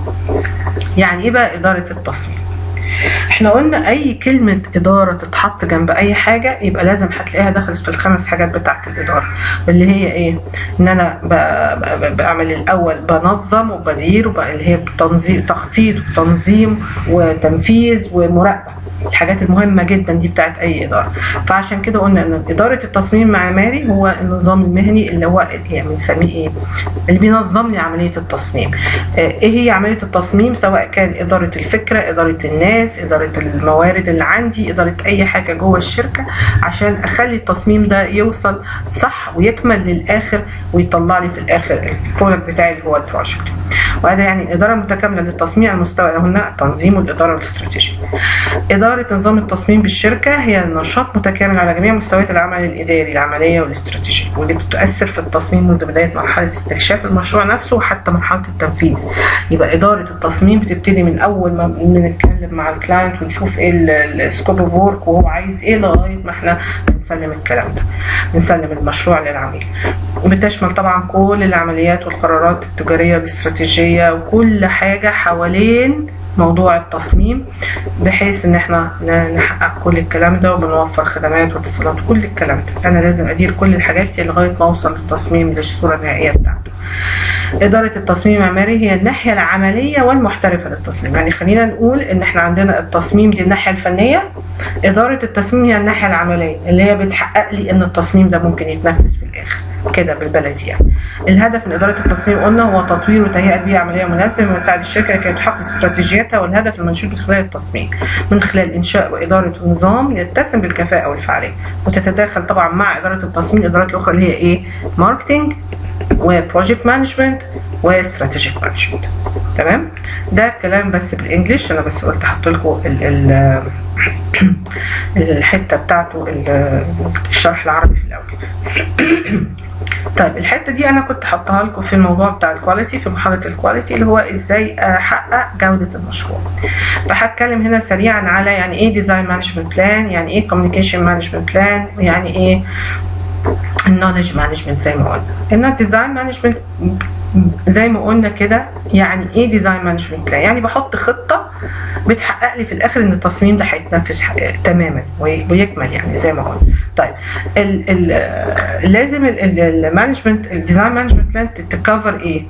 يعني ايه بقى اداره التصميم احنا قلنا اي كلمة ادارة تتحط جنب اي حاجة يبقى لازم هتلاقيها دخلت في الخمس حاجات بتاعت الادارة اللي هي ايه ان انا بعمل الاول بنظم وبدير اللي هي تنظيم تخطيط وتنظيم وتنفيذ ومراقبة الحاجات المهمة جدا دي بتاعت أي إدارة فعشان كده قلنا إن إدارة التصميم المعماري هو النظام المهني اللي هو يعني بنسميه إيه؟ اللي بينظم لي عملية التصميم إيه هي عملية التصميم سواء كان إدارة الفكرة إدارة الناس إدارة الموارد اللي عندي إدارة أي حاجة جوه الشركة عشان أخلي التصميم ده يوصل صح ويكمل للآخر ويطلع لي في الآخر البرودكت بتاعي اللي هو البروجكت وهذا يعني إدارة متكاملة للتصميم على المستوى قلنا التنظيم والإدارة والاستراتيجية إدارة نظام التصميم بالشركة هي نشاط متكامل على جميع مستويات العمل الإداري العملية والاستراتيجية واللي بتؤثر في التصميم منذ بداية مرحلة استكشاف المشروع نفسه وحتى مرحلة التنفيذ يبقى إدارة التصميم بتبتدي من أول ما بنتكلم مع الكلاينت ونشوف إيه السكوب اوف ورك وهو عايز إيه لغاية ما إحنا بنسلم الكلام ده بنسلم المشروع للعميل وبتشمل طبعا كل العمليات والقرارات التجارية والاستراتيجية وكل حاجة حوالين موضوع التصميم بحيث ان احنا نحقق كل الكلام ده وبنوفر خدمات واتصالات كل الكلام ده انا لازم ادير كل الحاجات دي لغايه ما اوصل للتصميم للصوره النهائيه بتاعته إدارة التصميم المعماري هي الناحية العملية والمحترفة للتصميم يعني خلينا نقول إن إحنا عندنا التصميم دي الناحية الفنية إدارة التصميم هي الناحية العملية اللي هي بتحقق لي إن التصميم ده ممكن يتنفذ في الآخر كده بالبلدي يعني الهدف من إدارة التصميم قلنا هو تطوير وتهيئة بيئة عملية مناسبة بما يساعد الشركة لكي تحقق استراتيجيتها والهدف المنشود من خلال التصميم من خلال إنشاء وإدارة نظام يتسم بالكفاءة والفعالية وتتداخل طبعا مع إدارة التصميم الإدارات الأخرى اللي هي إيه؟ ماركتينج وبروجكت مانجمنت واستراتيجيك مانجمنت تمام ده كلام بس بالانجلش انا بس قلت احط لكم ال ال الحته بتاعته الشرح العربي في الاول طيب الحته دي انا كنت حاطها لكم في الموضوع بتاع الكواليتي في محاضره الكواليتي اللي هو ازاي احقق جوده المشروع فهتكلم هنا سريعا على يعني ايه ديزاين مانجمنت بلان يعني ايه كوميونيكيشن مانجمنت بلان يعني ايه النولج مانجمنت زي ما قلنا ان الديزاين مانجمنت زي ما قلنا كده يعني ايه ديزاين مانجمنت بلان يعني بحط خطه بتحقق لي في الاخر ان التصميم ده هيتنفذ تماما ويكمل يعني زي ما قلنا طيب ال ال لازم المانجمنت الديزاين مانجمنت بلان تكفر ايه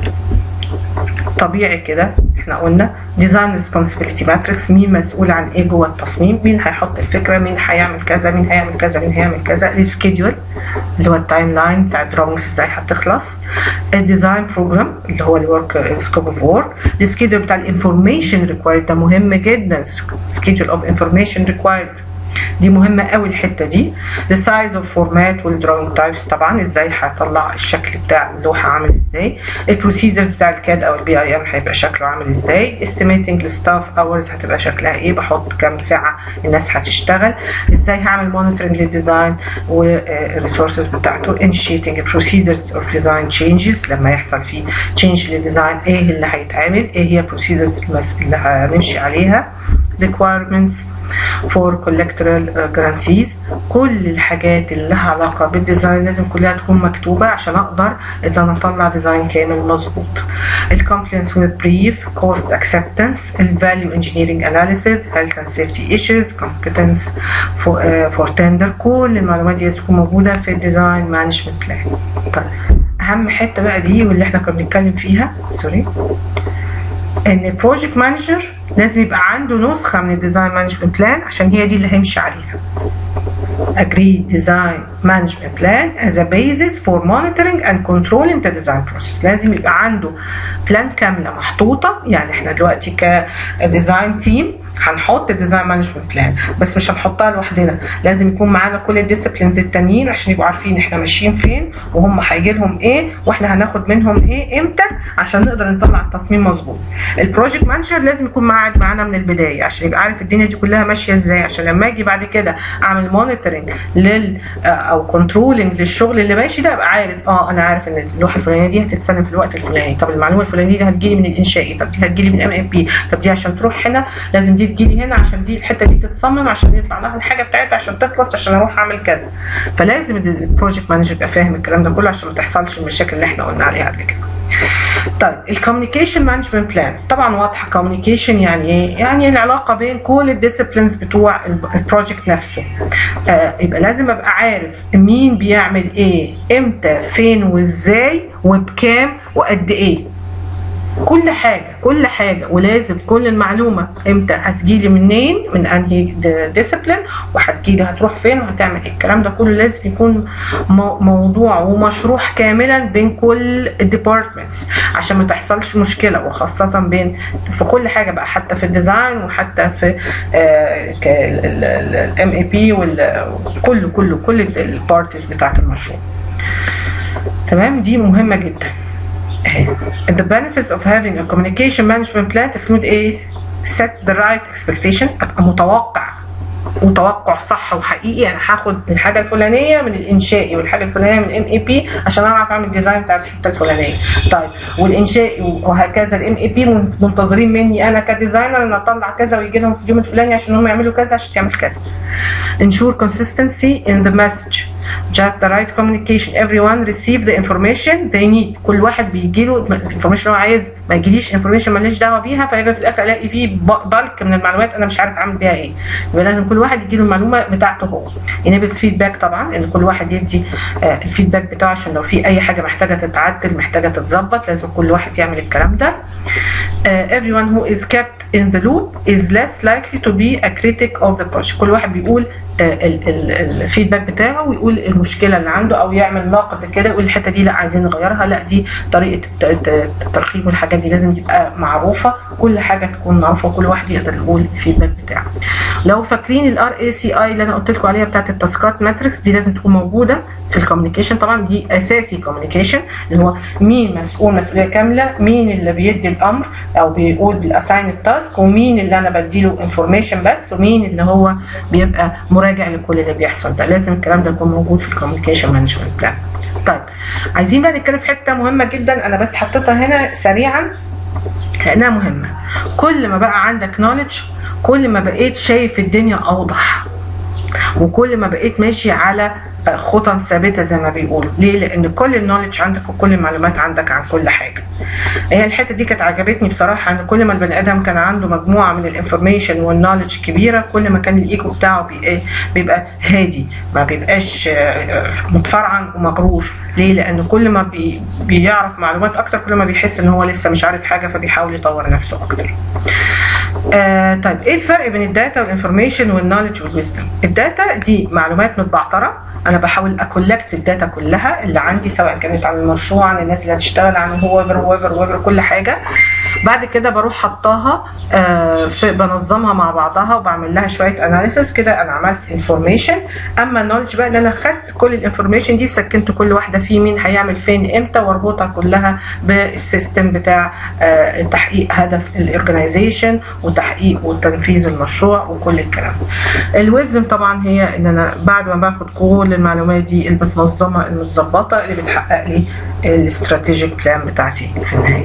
طبيعي كده احنا قلنا ديزاين ريسبونسبيلتي ماتريكس مين مسؤول عن ايه جوه التصميم مين هيحط الفكره مين هيعمل كذا مين هيعمل كذا مين هيعمل كذا السكيدول اللي هو التايم لاين بتاع الدراونجز ازاي هتخلص الديزاين بروجرام اللي هو الورك سكوب اوف وورك السكيدول بتاع الانفورميشن ريكوايرد ده مهم جدا سكيدول اوف انفورميشن ريكوايرد دي مهمة قوي الحتة دي السايز اوف فورمات والدراونج تايبس طبعا ازاي هطلع الشكل بتاع اللوحة عامل ازاي البروسيجرز بتاع الكاد او البي اي ام هيبقى شكله عامل ازاي استيميتنج الستاف اورز هتبقى شكلها ايه بحط كام ساعة الناس هتشتغل ازاي هعمل مونيتورنج للديزاين والريسورسز بتاعته انشيتنج بروسيجرز اوف ديزاين تشينجز لما يحصل فيه تشينج للديزاين ايه اللي هيتعمل ايه هي بروسيجرز اللي هنمشي عليها requirements for collateral guarantees كل الحاجات اللي لها علاقة بالديزاين لازم كلها تكون مكتوبة عشان أقدر إن أنا أطلع ديزاين كامل مظبوط. الcompliance with brief, cost acceptance, value engineering analysis, health and safety issues, competence for, uh, for tender كل المعلومات دي تكون موجودة في الديزاين مانجمنت بلان. طيب أهم حتة بقى دي واللي إحنا كنا بنتكلم فيها سوري ان البروجكت مانجر لازم يبقى عنده نسخه من الديزاين مانجمنت بلان عشان هي دي اللي هيمشي عليها agreed design management plan as a basis for monitoring and controlling the design process لازم يبقى عنده بلان كامله محطوطه يعني احنا دلوقتي كديزاين تيم هنحط ديزاين مانجمنت بلان بس مش هنحطها لوحدنا لازم يكون معانا كل الديسيبلينز التانيين عشان يبقوا عارفين احنا ماشيين فين وهم هيجي لهم ايه واحنا هناخد منهم ايه امتى عشان نقدر نطلع التصميم مظبوط البروجكت مانجر لازم يكون قاعد معانا من البدايه عشان يبقى عارف الدنيا دي كلها ماشيه ازاي عشان لما اجي بعد كده اعمل مونيتورنج لل او كنترولنج للشغل اللي ماشي ده ابقى عارف اه انا عارف ان اللوحه الفلانيه دي هتتسلم في الوقت الفلاني طب المعلومه الفلانيه دي هتجيلي من الانشائي طب دي هتجيلي من ام ام بي طب دي عشان تروح هنا لازم دي تجيلي هنا عشان دي الحته دي تتصمم عشان يطلع لها الحاجه بتاعتها عشان تخلص عشان اروح اعمل كذا فلازم البروجكت مانجر يبقى فاهم الكلام ده كله عشان ما تحصلش المشاكل اللي احنا قلنا عليها قبل كده طيب الكوميونيكيشن مانجمنت بلان طبعا واضحه كوميونيكيشن يعني ايه يعني العلاقه بين كل الديسيبلينز بتوع البروجكت نفسه آه يبقى لازم ابقى عارف مين بيعمل ايه امتى فين وازاي وبكام وقد ايه كل حاجة كل حاجة ولازم كل المعلومة امتى هتجيلي منين من انهي ديسيبلين وهتجيلي هتروح فين وهتعمل ايه الكلام ده كله لازم يكون موضوع ومشروح كاملا بين كل الديبارتمنتس عشان ما تحصلش مشكلة وخاصة بين في كل حاجة بقى حتى في الديزاين وحتى في الام اي بي وكله كله كل البارتيز بتاعت المشروع تمام دي مهمة جدا the benefits of having a communication management plan تكون ايه set the right expectation ابقى متوقع وتوقع صح وحقيقي انا هاخد الحاجه الفلانيه من الانشائي والحاجه الفلانيه من الام اي بي عشان اعرف اعمل الديزاين بتاع الحته الفلانيه طيب والانشائي وهكذا الام اي بي منتظرين مني انا كديزاينر ان اطلع كذا ويجي لهم في اليوم الفلاني عشان هم يعملوا كذا عشان تعمل كذا ensure consistency in the message just the right communication everyone receive the information they need كل واحد بيجي له الانفورميشن هو عايز ما يجيليش انفورميشن ماليش دعوه بيها فيجي في الاخر الاقي فيه بلك من المعلومات انا مش عارف اعمل بيها ايه يبقى لازم كل واحد يجي له المعلومه بتاعته هو enable feedback طبعا ان كل واحد يدي آه الفيدباك بتاعه عشان لو في اي حاجه محتاجه تتعدل محتاجه تتظبط لازم كل واحد يعمل الكلام ده uh, everyone who is kept in the loop is less likely to be a critic of the project كل واحد بيقول الفيدباك بتاعه ويقول المشكله اللي عنده او يعمل ناقد كده يقول الحته دي لا عايزين نغيرها لا دي طريقه الترخيم والحاجات دي لازم تبقى معروفه كل حاجه تكون معروفه وكل واحد يقدر يقول الفيدباك بتاعه لو فاكرين الار اي سي اي اللي انا قلت لكم عليها بتاعت التاسكات ماتريكس دي لازم تكون موجوده في الكوميونيكيشن طبعا دي اساسي كوميونيكيشن اللي هو مين مسؤول مسؤوليه كامله مين اللي بيدي الامر او بيقول بالاساين التاسك ومين اللي انا بديله انفورميشن بس ومين اللي هو بيبقى مراجع لكل اللي بيحصل ده لازم الكلام ده يكون موجود في الكوميونيكيشن مانجمنت بلان طيب عايزين بقى نتكلم في حته مهمه جدا انا بس حطيتها هنا سريعا لانها مهمه كل ما بقى عندك نوليدج كل ما بقيت شايف الدنيا اوضح وكل ما بقيت ماشي على خطى ثابته زي ما بيقولوا ليه لان كل النولج عندك وكل المعلومات عندك عن كل حاجه هي الحته دي كانت عجبتني بصراحه ان كل ما البني ادم كان عنده مجموعه من الانفورميشن والنولج كبيره كل ما كان الايجو بتاعه بيبقى هادي ما بيبقاش متفرعن ومغرور ليه لان كل ما بي بيعرف معلومات اكتر كل ما بيحس ان هو لسه مش عارف حاجه فبيحاول يطور نفسه اكتر آه طيب ايه الفرق بين الداتا والانفورميشن والنولج والويزدم الداتا دي معلومات متبعتره انا بحاول اكولكت الداتا كلها اللي عندي سواء كانت عن المشروع عن الناس اللي هتشتغل عن هو ايفر هو ايفر كل حاجه بعد كده بروح حطاها آه بنظمها مع بعضها وبعمل لها شويه اناليسيس كده انا عملت انفورميشن اما النولج بقى ان انا خدت كل الانفورميشن دي وسكنت كل واحده في مين هيعمل فين امتى واربطها كلها بالسيستم بتاع آه تحقيق هدف الاورجنايزيشن وتحقيق وتنفيذ المشروع وكل الكلام الويزدم طبعا هي ان انا بعد ما باخد كل المعلومات دي المتنظمه المتظبطه اللي بتحقق لي الاستراتيجيك بلان بتاعتي في النهايه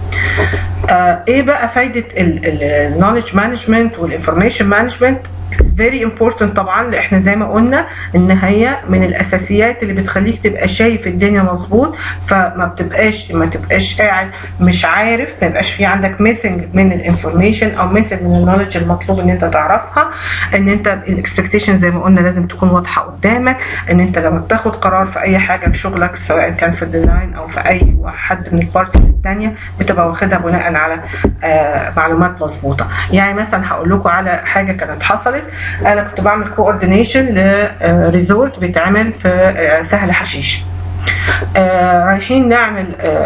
آه ايه بقى فايده النولج مانجمنت والانفورميشن مانجمنت فيري امبورتنت طبعا احنا زي ما قلنا ان هي من الاساسيات اللي بتخليك تبقى شايف الدنيا مظبوط فما بتبقاش ما تبقاش قاعد مش عارف ما يبقاش في عندك ميسنج من الانفورميشن او ميسنج من النولج المطلوب ان انت تعرفها ان انت الاكسبكتيشن زي ما قلنا لازم تكون واضحه قدامك ان انت لما بتاخد قرار في اي حاجه في شغلك سواء كان في الديزاين او في اي حد من البارتيز الثانيه بتبقى واخدها بناء على آه معلومات مظبوطه يعني مثلا هقول لكم على حاجه كانت حصلت انا كنت بعمل كوردينيشن لريزورت بيتعمل في سهل حشيش آه رايحين نعمل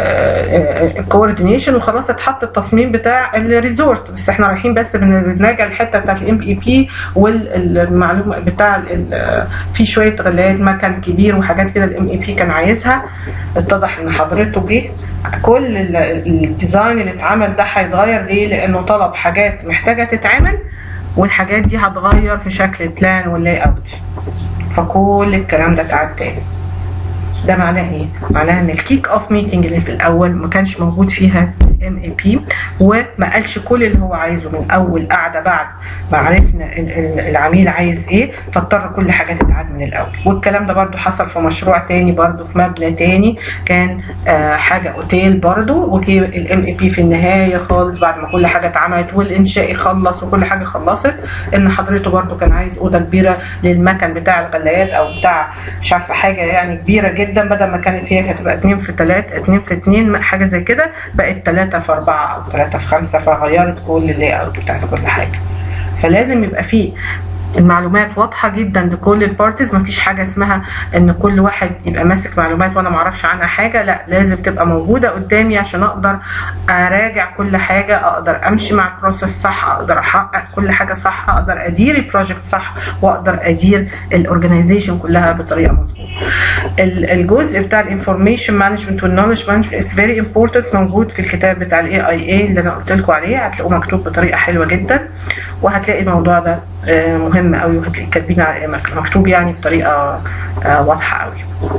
كوردينيشن وخلاص اتحط التصميم بتاع الريزورت بس احنا رايحين بس بنراجع الحته بتاعت الام اي بي والمعلومه بتاع في شويه غلايات مكان كبير وحاجات كده الام اي بي كان عايزها اتضح ان حضرته جه كل الديزاين اللي اتعمل ده هيتغير ليه؟ لانه طلب حاجات محتاجه تتعمل والحاجات دي هتغير في شكل البلان واللاي اوت فكل الكلام ده اتعاد تاني ده معناه ايه؟ معناه ان الكيك اوف ميتنج اللي في الاول ما كانش موجود فيها ام اي بي وما قالش كل اللي هو عايزه من اول قعده بعد ما عرفنا العميل عايز ايه فاضطر كل حاجه تتعاد من الاول والكلام ده برده حصل في مشروع تاني برده في مبنى تاني كان آه حاجه اوتيل برده وجي الام اي بي في النهايه خالص بعد ما كل حاجه اتعملت والانشاء خلص وكل حاجه خلصت ان حضرته برده كان عايز اوضه كبيره للمكن بتاع الغلايات او بتاع مش عارفه حاجه يعني كبيره جدا بدل ما كانت هي هتبقى 2 في 3 2 في 2 حاجه زي كده بقت 3 في 4 او 3 في 5 فغيرت كل اللاي اوت بتاعت كل حاجه فلازم يبقى فيه المعلومات واضحه جدا لكل البارتيز مفيش حاجه اسمها ان كل واحد يبقى ماسك معلومات وانا معرفش عنها حاجه لا لازم تبقى موجوده قدامي عشان اقدر اراجع كل حاجه اقدر امشي مع البروسيس صح اقدر احقق كل حاجه صح اقدر ادير البروجكت صح واقدر ادير الاورجنايزيشن كلها بطريقه مظبوطه الجزء بتاع الانفورميشن مانجمنت والنولج مانجمنت از فيري امبورتنت موجود في الكتاب بتاع الاي اي اي اللي انا قلت لكم عليه هتلاقوه مكتوب بطريقه حلوه جدا وهتلاقي الموضوع ده مهم قوي وهتلاقي كاتبين مكتوب يعني بطريقه واضحه قوي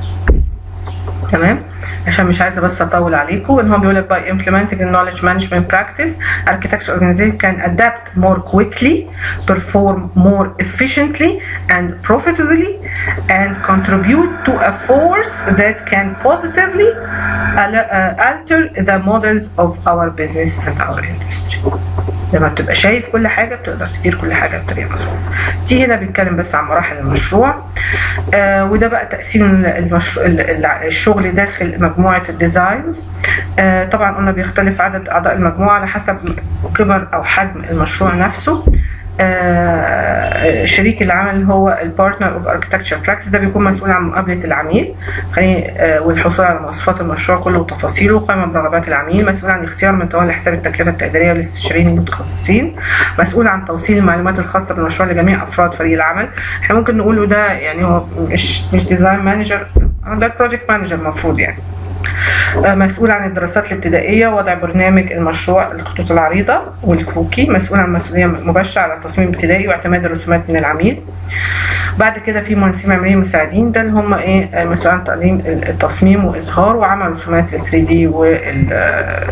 تمام عشان مش عايزه بس اطول عليكم ان هو بيقول لك by implementing the knowledge management practice architecture organization can adapt more quickly perform more efficiently and profitably and contribute to a force that can positively alter the models of our business and our industry لما بتبقى شايف كل حاجة بتقدر تدير كل حاجة بطريقة مظبوطة. دي هنا بيتكلم بس عن مراحل المشروع آه وده بقى تقسيم المشروع الشغل داخل مجموعة الديزاينز آه طبعا قلنا بيختلف عدد أعضاء المجموعة على حسب كبر أو حجم المشروع نفسه آه، شريك العمل هو البارتنر اوف اركتكتشر براكتس ده بيكون مسؤول عن مقابله العميل خليني آه، والحصول على مواصفات المشروع كله وتفاصيله قائمه برغبات العميل مسؤول عن اختيار من تولى حساب التكلفه التقديريه والاستشاريين المتخصصين مسؤول عن توصيل المعلومات الخاصه بالمشروع لجميع افراد فريق العمل احنا ممكن نقوله ده يعني هو مش مش ديزاين مانجر ده بروجكت مانجر المفروض يعني آه، مسؤول عن الدراسات الابتدائية وضع برنامج المشروع الخطوط العريضة والكروكي مسؤول عن مسؤولية مباشرة على التصميم الابتدائي واعتماد الرسومات من العميل بعد كده في مهندسين معماريين مساعدين ده اللي هم ايه آه، مسؤول عن تقديم التصميم واظهار وعمل رسومات لل 3 دي وال آه،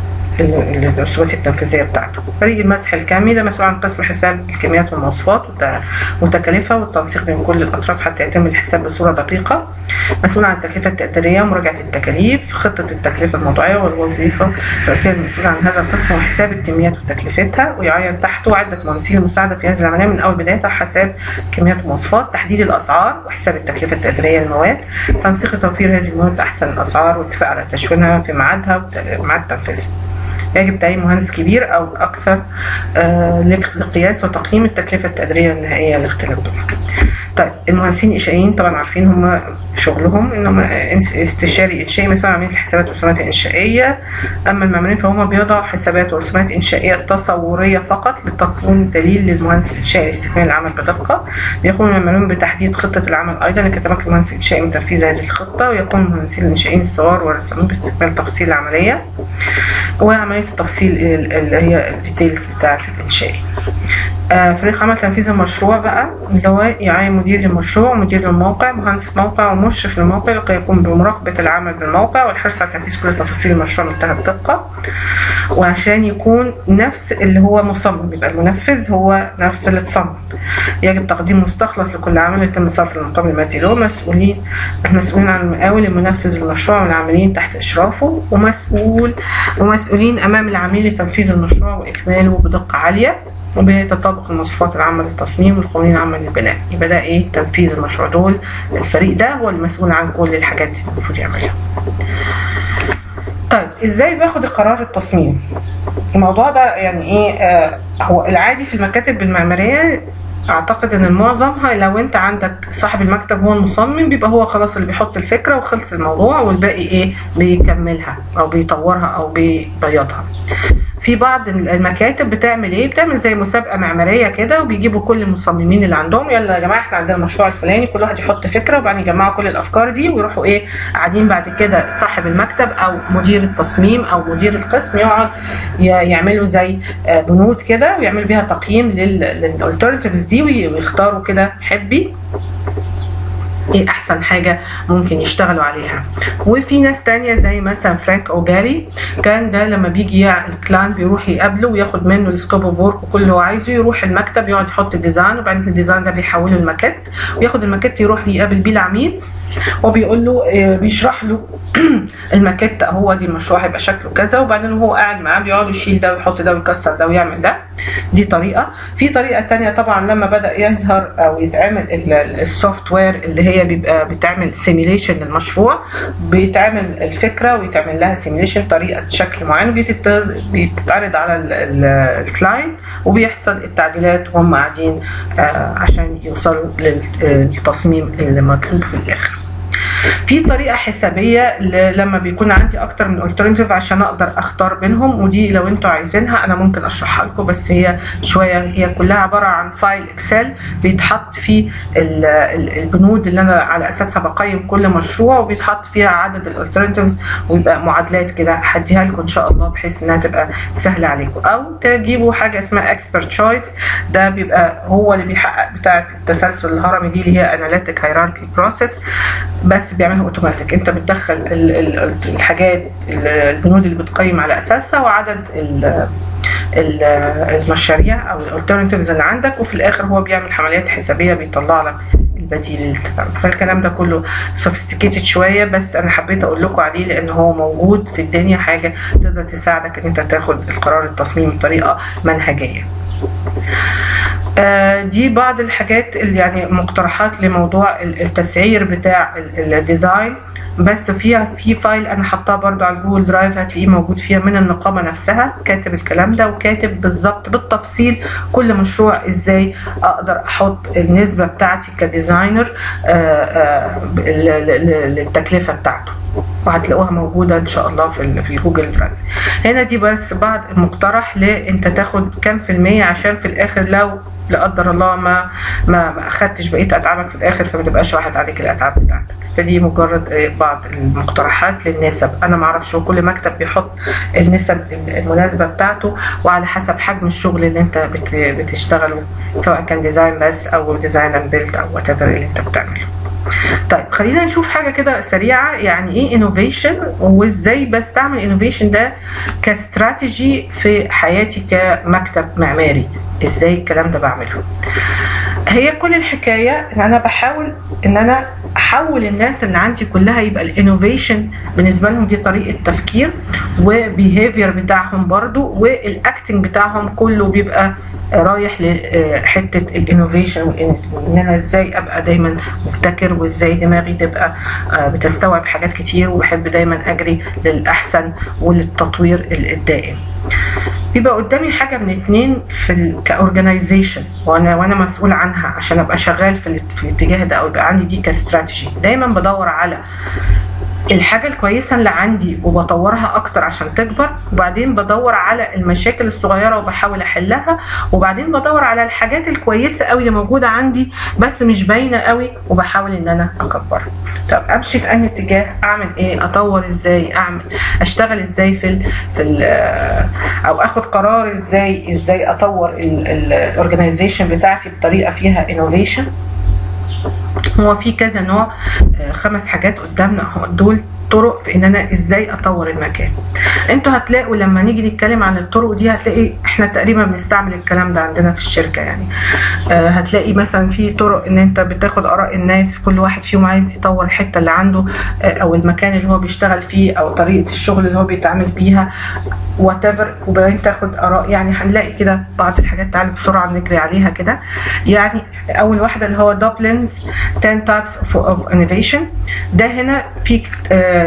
ال- الرسومات التنفيذيه بتاعته. فريق المسح الكمي ده مسؤول عن قسم حساب الكميات والمواصفات وت- وتكاليفها والتنسيق بين كل الاطراف حتى يتم الحساب بصوره دقيقه. مسؤول عن التكلفه التقديريه ومراجعه التكاليف، خطه التكلفه الموضوعيه والوظيفه الرئيسيه المسؤوله عن هذا القسم وحساب الكميات وتكلفتها ويعين تحته عده مهندسين المساعده في هذه العمليه من اول بدايتها حساب كميات ومواصفات، تحديد الاسعار وحساب التكلفه التقديريه للمواد، تنسيق توفير هذه المواد باحسن الاسعار والاتفاق على تشوينها في ميعادها وميعاد تنفيذها. يجب تعيين مهندس كبير او اكثر آه، لق- لقياس وتقييم التكلفه التقديريه النهائيه لاختلاف دول. طيب المهندسين الانشائيين طبعا عارفين هم شغلهم ان هم استشاري انشائي مثلا عاملين الحسابات والرسومات الانشائيه اما المعماريين فهم بيضعوا حسابات ورسومات انشائيه تصوريه فقط لتكون دليل للمهندس الانشائي لاستكمال العمل بدقه بيقوم المعماريون بتحديد خطه العمل ايضا لكتابات المهندس الانشائي من تنفيذ هذه الخطه ويقوم المهندسين الانشائيين الصور والرسامين باستكمال تفاصيل العمليه وعمليه التفصيل ال- اللي هي الديتيلز بتاعه الانشائي آه، فريق عمل تنفيذ المشروع بقى اللي هو يعين مدير المشروع ومدير الموقع مهندس موقع ومشرف للموقع لكي يقوم بمراقبة العمل بالموقع والحرص على تنفيذ كل تفاصيل المشروع منتهى الدقة وعشان يكون نفس اللي هو مصمم يبقى المنفذ هو نفس اللي اتصمم يجب تقديم مستخلص لكل عمل يتم صرف المقابل المادي له مسؤولين المسؤولين عن المقاول المنفذ للمشروع والعاملين تحت إشرافه ومسؤول ومسؤولين أمام العميل لتنفيذ المشروع وإكماله بدقة عالية وبتطابق المواصفات العامة للتصميم والقوانين العامة للبناء يبقى ده ايه تنفيذ المشروع دول الفريق ده هو المسؤول عن كل الحاجات اللي المفروض يعملها طيب ازاي باخد القرار التصميم الموضوع ده يعني ايه آه هو العادي في المكاتب المعمارية اعتقد ان معظمها لو انت عندك صاحب المكتب هو المصمم بيبقى هو خلاص اللي بيحط الفكره وخلص الموضوع والباقي ايه بيكملها او بيطورها او بيبيضها في بعض المكاتب بتعمل ايه بتعمل زي مسابقه معماريه كده وبيجيبوا كل المصممين اللي عندهم يلا يا جماعه احنا عندنا المشروع الفلاني كل واحد يحط فكره وبعدين يجمعوا كل الافكار دي ويروحوا ايه قاعدين بعد كده صاحب المكتب او مدير التصميم او مدير القسم يقعد ي- يعملوا زي آه، بنود كده ويعملوا بيها تقييم للالترناتيفز دي وي- ويختاروا كده حبي ايه احسن حاجه ممكن يشتغلوا عليها وفي ناس تانية زي مثلا فرانك اوجاري كان ده لما بيجي يع- الكلاين بيروح يقابله وياخد منه السكوب اوف ورك وكل اللي هو عايزه يروح المكتب يقعد يحط الديزاين وبعدين الديزاين ده بيحوله الماكيت وياخد الماكيت يروح يقابل بيه العميل وبيقول له آه، بيشرح له الماكيت هو دي المشروع هيبقى شكله كذا وبعدين وهو قاعد معاه بيقعد يشيل ده ويحط ده ويكسر ده ويعمل ده دي طريقه في طريقه تانية طبعا لما بدا يظهر او يتعمل السوفت وير اللي هي بيبقى بتعمل سيميليشن للمشروع بيتعمل الفكره ويتعمل لها سيميليشن طريقه شكل معين بيتت- بيتعرض على الكلاينت وبيحصل التعديلات وهم قاعدين آه، عشان يوصلوا لل- للتصميم اللي مطلوب في الاخر في طريقه حسابيه ل- لما بيكون عندي اكتر من الترنتيف عشان اقدر اختار بينهم ودي لو انتوا عايزينها انا ممكن اشرحها لكم بس هي شويه هي كلها عباره عن فايل اكسل بيتحط فيه ال- ال- البنود اللي انا على اساسها بقيم كل مشروع وبيتحط فيها عدد الالترناتيفز ويبقى معادلات كده هديها لكم ان شاء الله بحيث انها تبقى سهله عليكم او تجيبوا حاجه اسمها اكسبرت تشويس ده بيبقى هو اللي بيحقق بتاعه التسلسل الهرمي دي اللي هي اناليتيك هيراركي بروسيس بس بيعملها اوتوماتيك انت بتدخل ال- ال- الحاجات ال- البنود اللي بتقيم على اساسها وعدد ال- ال- المشاريع او الالترناتيفز اللي عندك وفي الاخر هو بيعمل عمليات حسابيه بيطلع لك البديل اللي تفهم فالكلام ده كله سوفيستيكيتد شويه بس انا حبيت اقول لكم عليه لان هو موجود في الدنيا حاجه تقدر تساعدك ان انت تاخد القرار التصميم بطريقه منهجيه آه، دي بعض الحاجات اللي يعني مقترحات لموضوع التسعير بتاع الديزاين بس فيها في فايل انا حطاه برضو على جوجل درايف هتلاقيه موجود فيها من النقابه نفسها كاتب الكلام ده وكاتب بالظبط بالتفصيل كل مشروع ازاي اقدر احط النسبه بتاعتي كديزاينر للتكلفه بتاعته وهتلاقوها موجودة إن شاء الله في في جوجل درايف. هنا دي بس بعض المقترح لأنت تاخد كام في المية عشان في الآخر لو لا قدر الله ما ما ما اخدتش بقيه اتعابك في الاخر فما تبقاش واحد عليك الاتعاب بتاعتك فدي مجرد بعض المقترحات للنسب انا ما اعرفش هو كل مكتب بيحط النسب المناسبه بتاعته وعلى حسب حجم الشغل اللي انت بتشتغله سواء كان ديزاين بس او ديزاين اند بيلد او وات اللي انت بتعمله طيب خلينا نشوف حاجه كده سريعه يعني ايه انوفيشن وازاي بستعمل انوفيشن ده كاستراتيجي في حياتي كمكتب معماري ازاي الكلام ده بعمله هي كل الحكايه ان انا بحاول ان انا احول الناس اللي عندي كلها يبقى الانوفيشن بالنسبه لهم دي طريقه تفكير وبيهيفير بتاعهم برضو والاكتنج بتاعهم كله بيبقى رايح لحته الانوفيشن وان انا ازاي ابقى دايما مبتكر وازاي دماغي تبقى بتستوعب حاجات كتير وبحب دايما اجري للاحسن وللتطوير الدائم بيبقى قدامي حاجه من اتنين في كاورجنايزيشن وانا وانا مسؤول عنها عشان ابقى شغال في, في الاتجاه ده او يبقى عندي دي كاستراتيجي دايما بدور على الحاجة الكويسة اللي عندي وبطورها أكتر عشان تكبر وبعدين بدور على المشاكل الصغيرة وبحاول أحلها وبعدين بدور على الحاجات الكويسة قوي اللي موجودة عندي بس مش باينة قوي وبحاول إن أنا أكبرها طب أمشي في أي اتجاه أعمل إيه أطور إزاي أعمل أشتغل إزاي في ال في ال أو أخد قرار إزاي إزاي أطور الأورجنايزيشن بتاعتي بطريقة فيها انوفيشن هو في كذا نوع خمس حاجات قدامنا دول طرق في ان انا ازاي اطور المكان انتوا هتلاقوا لما نيجي نتكلم عن الطرق دي هتلاقي احنا تقريبا بنستعمل الكلام ده عندنا في الشركه يعني آه هتلاقي مثلا في طرق ان انت بتاخد اراء الناس كل واحد فيهم عايز يطور الحته اللي عنده آه او المكان اللي هو بيشتغل فيه او طريقه الشغل اللي هو بيتعامل بيها وات ايفر وبعدين تاخد اراء يعني هنلاقي كده بعض الحاجات تعالى بسرعه نجري عليها كده يعني اول واحده اللي هو دوبلينز 10 types of innovation ده هنا في آه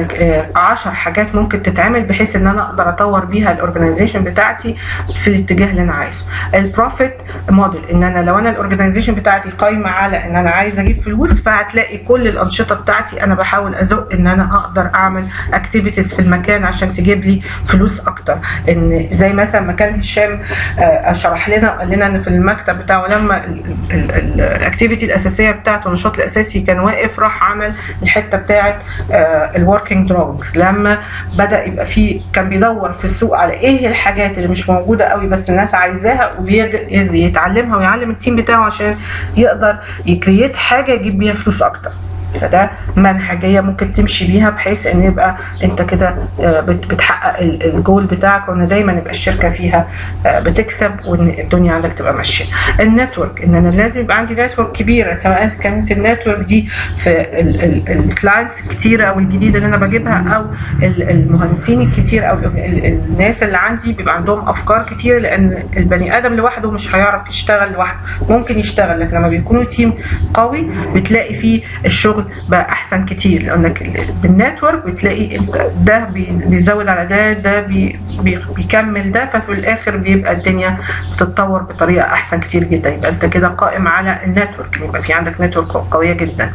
10 حاجات ممكن تتعمل بحيث ان انا اقدر اطور بيها الاورجنايزيشن بتاعتي في الاتجاه اللي انا عايزه البروفيت موديل ان انا لو انا الاورجنايزيشن بتاعتي قايمه على ان انا عايز اجيب فلوس فهتلاقي كل الانشطه بتاعتي انا بحاول ازق ان انا اقدر اعمل اكتيفيتيز في المكان عشان تجيب لي فلوس اكتر ان زي مثلا مكان هشام شرح لنا وقال لنا ان في المكتب بتاعه لما الاكتيفيتي الاساسيه بتاعته النشاط الاساسي كان واقف راح عمل الحته بتاعه الوركينج دراجز لما بدا يبقى في كان بيدور في السوق على ايه الحاجات اللي مش موجوده قوي بس الناس عايزاها ويتعلمها ويعلم التيم بتاعه عشان يقدر يكريت حاجه يجيب بيها فلوس اكتر فده منهجية ممكن تمشي بيها بحيث ان يبقى انت كده بتحقق الجول بتاعك وان دايما يبقى الشركة فيها بتكسب وان الدنيا عندك تبقى ماشية النتورك ان انا لازم يبقى عندي نتورك كبيرة سواء كانت النتورك دي في الكلاينتس الكتيرة او الجديدة اللي انا بجيبها او المهندسين الكتير او الناس اللي عندي بيبقى عندهم افكار كتير لان البني ادم لوحده مش هيعرف يشتغل لوحده ممكن يشتغل لكن لما بيكونوا تيم قوي بتلاقي فيه الشغل الشغل بقى احسن كتير لانك بالنتورك بتلاقي ده بيزود على ده ده بي بيكمل ده ففي الاخر بيبقى الدنيا بتتطور بطريقه احسن كتير جدا يبقى انت كده قائم على النتورك يبقى في عندك نتورك قويه جدا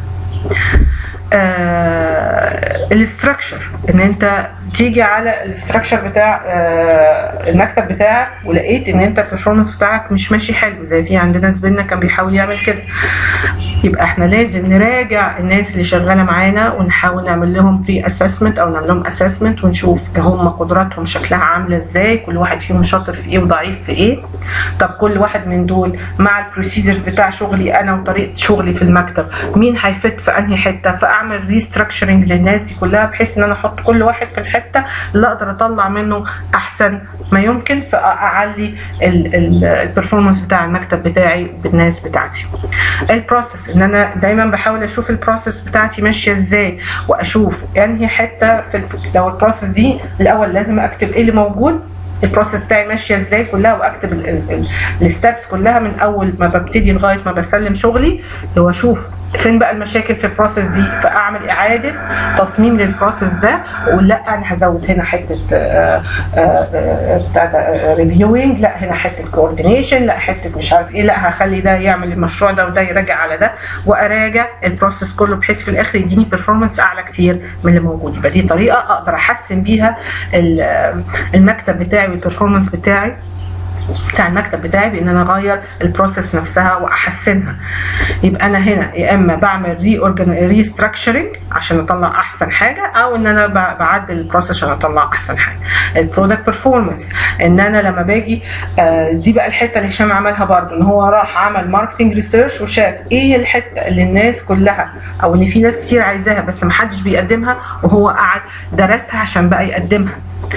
آه الاستراكشر ان انت تيجي على الاستراكشر بتاع آه المكتب بتاعك ولقيت ان انت البرفورمانس بتاعك مش ماشي حلو زي في عندنا زميلنا كان بيحاول يعمل كده يبقى احنا لازم نراجع الناس اللي شغاله معانا ونحاول نعمل لهم بري اسسمنت او نعمل لهم اسسمنت ونشوف هم قدراتهم شكلها عامله ازاي كل واحد فيهم شاطر في ايه وضعيف في ايه طب كل واحد من دول مع البروسيجرز بتاع شغلي انا وطريقه شغلي في المكتب مين هيفت في انهي حته فاعمل ريستراكشرنج للناس دي كلها بحيث ان انا احط كل واحد في الحته اللي اقدر اطلع منه احسن ما يمكن فاعلي البرفورمانس بتاع المكتب بتاعي بالناس بتاعتي البروسيس ان انا دايما بحاول اشوف البروسيس بتاعتي ماشيه ازاي واشوف انهي حته في لو البروسيس دي الاول لازم اكتب ايه اللي موجود البروسيس بتاعي ماشيه ازاي كلها واكتب الستبس كلها من اول ما ببتدي لغايه ما بسلم شغلي واشوف فين بقى المشاكل في البروسيس دي فاعمل اعاده تصميم للبروسيس ده واقول لا انا هزود هنا حته ريفيوينج لا هنا حته كوردينيشن لا حته مش عارف ايه لا هخلي ده يعمل المشروع ده وده يراجع على ده واراجع البروسيس كله بحيث في الاخر يديني بيرفورمانس اعلى كتير من اللي موجود يبقى دي طريقه اقدر احسن بيها المكتب بتاعي والبرفورمانس بتاعي بتاع المكتب بتاعي بان انا اغير البروسيس نفسها واحسنها يبقى انا هنا يا اما بعمل ري ري ستراكشرنج عشان اطلع احسن حاجه او ان انا بعدل البروسيس عشان اطلع احسن حاجه البرودكت بيرفورمانس ان انا لما باجي آه دي بقى الحته اللي هشام عملها برضو ان هو راح عمل ماركتنج ريسيرش وشاف ايه الحته اللي الناس كلها او ان في ناس كتير عايزاها بس محدش بيقدمها وهو قعد درسها عشان بقى يقدمها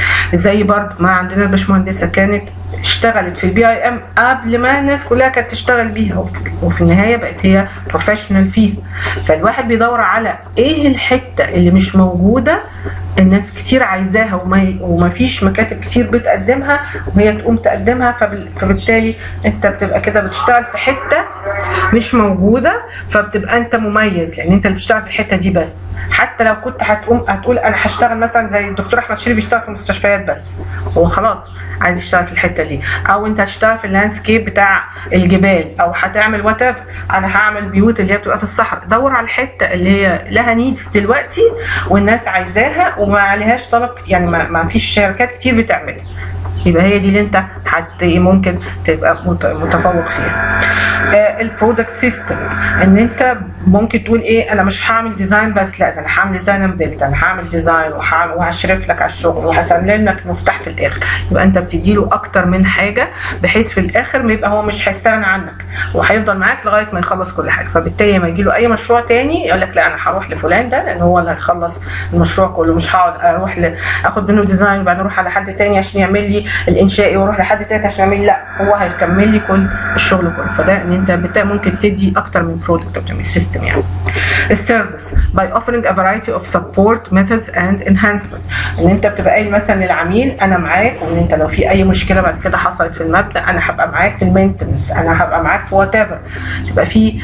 زي برضو ما عندنا الباشمهندسه كانت اشتغلت في البي اي ام قبل ما الناس كلها كانت تشتغل بيها وفي النهايه بقت هي بروفيشنال فيها فالواحد بيدور على ايه الحته اللي مش موجوده الناس كتير عايزاها وما وما فيش مكاتب كتير بتقدمها وهي تقوم تقدمها فبالتالي انت بتبقى كده بتشتغل في حته مش موجوده فبتبقى انت مميز لان انت اللي بتشتغل في الحته دي بس حتى لو كنت هتقوم هتقول انا هشتغل مثلا زي الدكتور احمد شيري بيشتغل في المستشفيات بس هو خلاص عايز يشتغل في الحته دي او انت هتشتغل في اللاندسكيب بتاع الجبال او هتعمل وات انا هعمل بيوت اللي هي بتبقى في الصحراء دور على الحته اللي هي لها نيدز دلوقتي والناس عايزاها وما عليهاش طلب يعني ما, ما فيش شركات كتير بتعملها يبقى هي دي اللي انت حت ممكن تبقى متفوق فيها البرودكت سيستم ان انت ممكن تقول ايه انا مش هعمل ديزاين بس لا ده انا هعمل ديزاين اند بيلد انا هعمل ديزاين وهشرف لك على الشغل وهسلم لك المفتاح في الاخر يبقى انت بتدي له اكتر من حاجه بحيث في الاخر ما يبقى هو مش هيستغنى عنك وهيفضل معاك لغايه ما يخلص كل حاجه فبالتالي لما يجي له اي مشروع تاني يقول لك لا انا هروح لفلان ده لان هو اللي هيخلص المشروع كله مش هقعد اروح ل... اخد منه ديزاين وبعدين اروح على حد تاني عشان يعمل لي الانشائي واروح لحد تاني عشان يعمل لي لا هو هيكمل لي كل الشغل كله فده ان انت بتا ممكن تدي اكتر من برودكت او من سيستم يعني السيرفيس by offering a variety of support methods and enhancement ان انت بتبقى قايل مثلا للعميل انا معاك وان انت لو في اي مشكله بعد كده حصلت في المبدا انا هبقى معاك في المينتنس انا هبقى معاك في وات ايفر تبقى في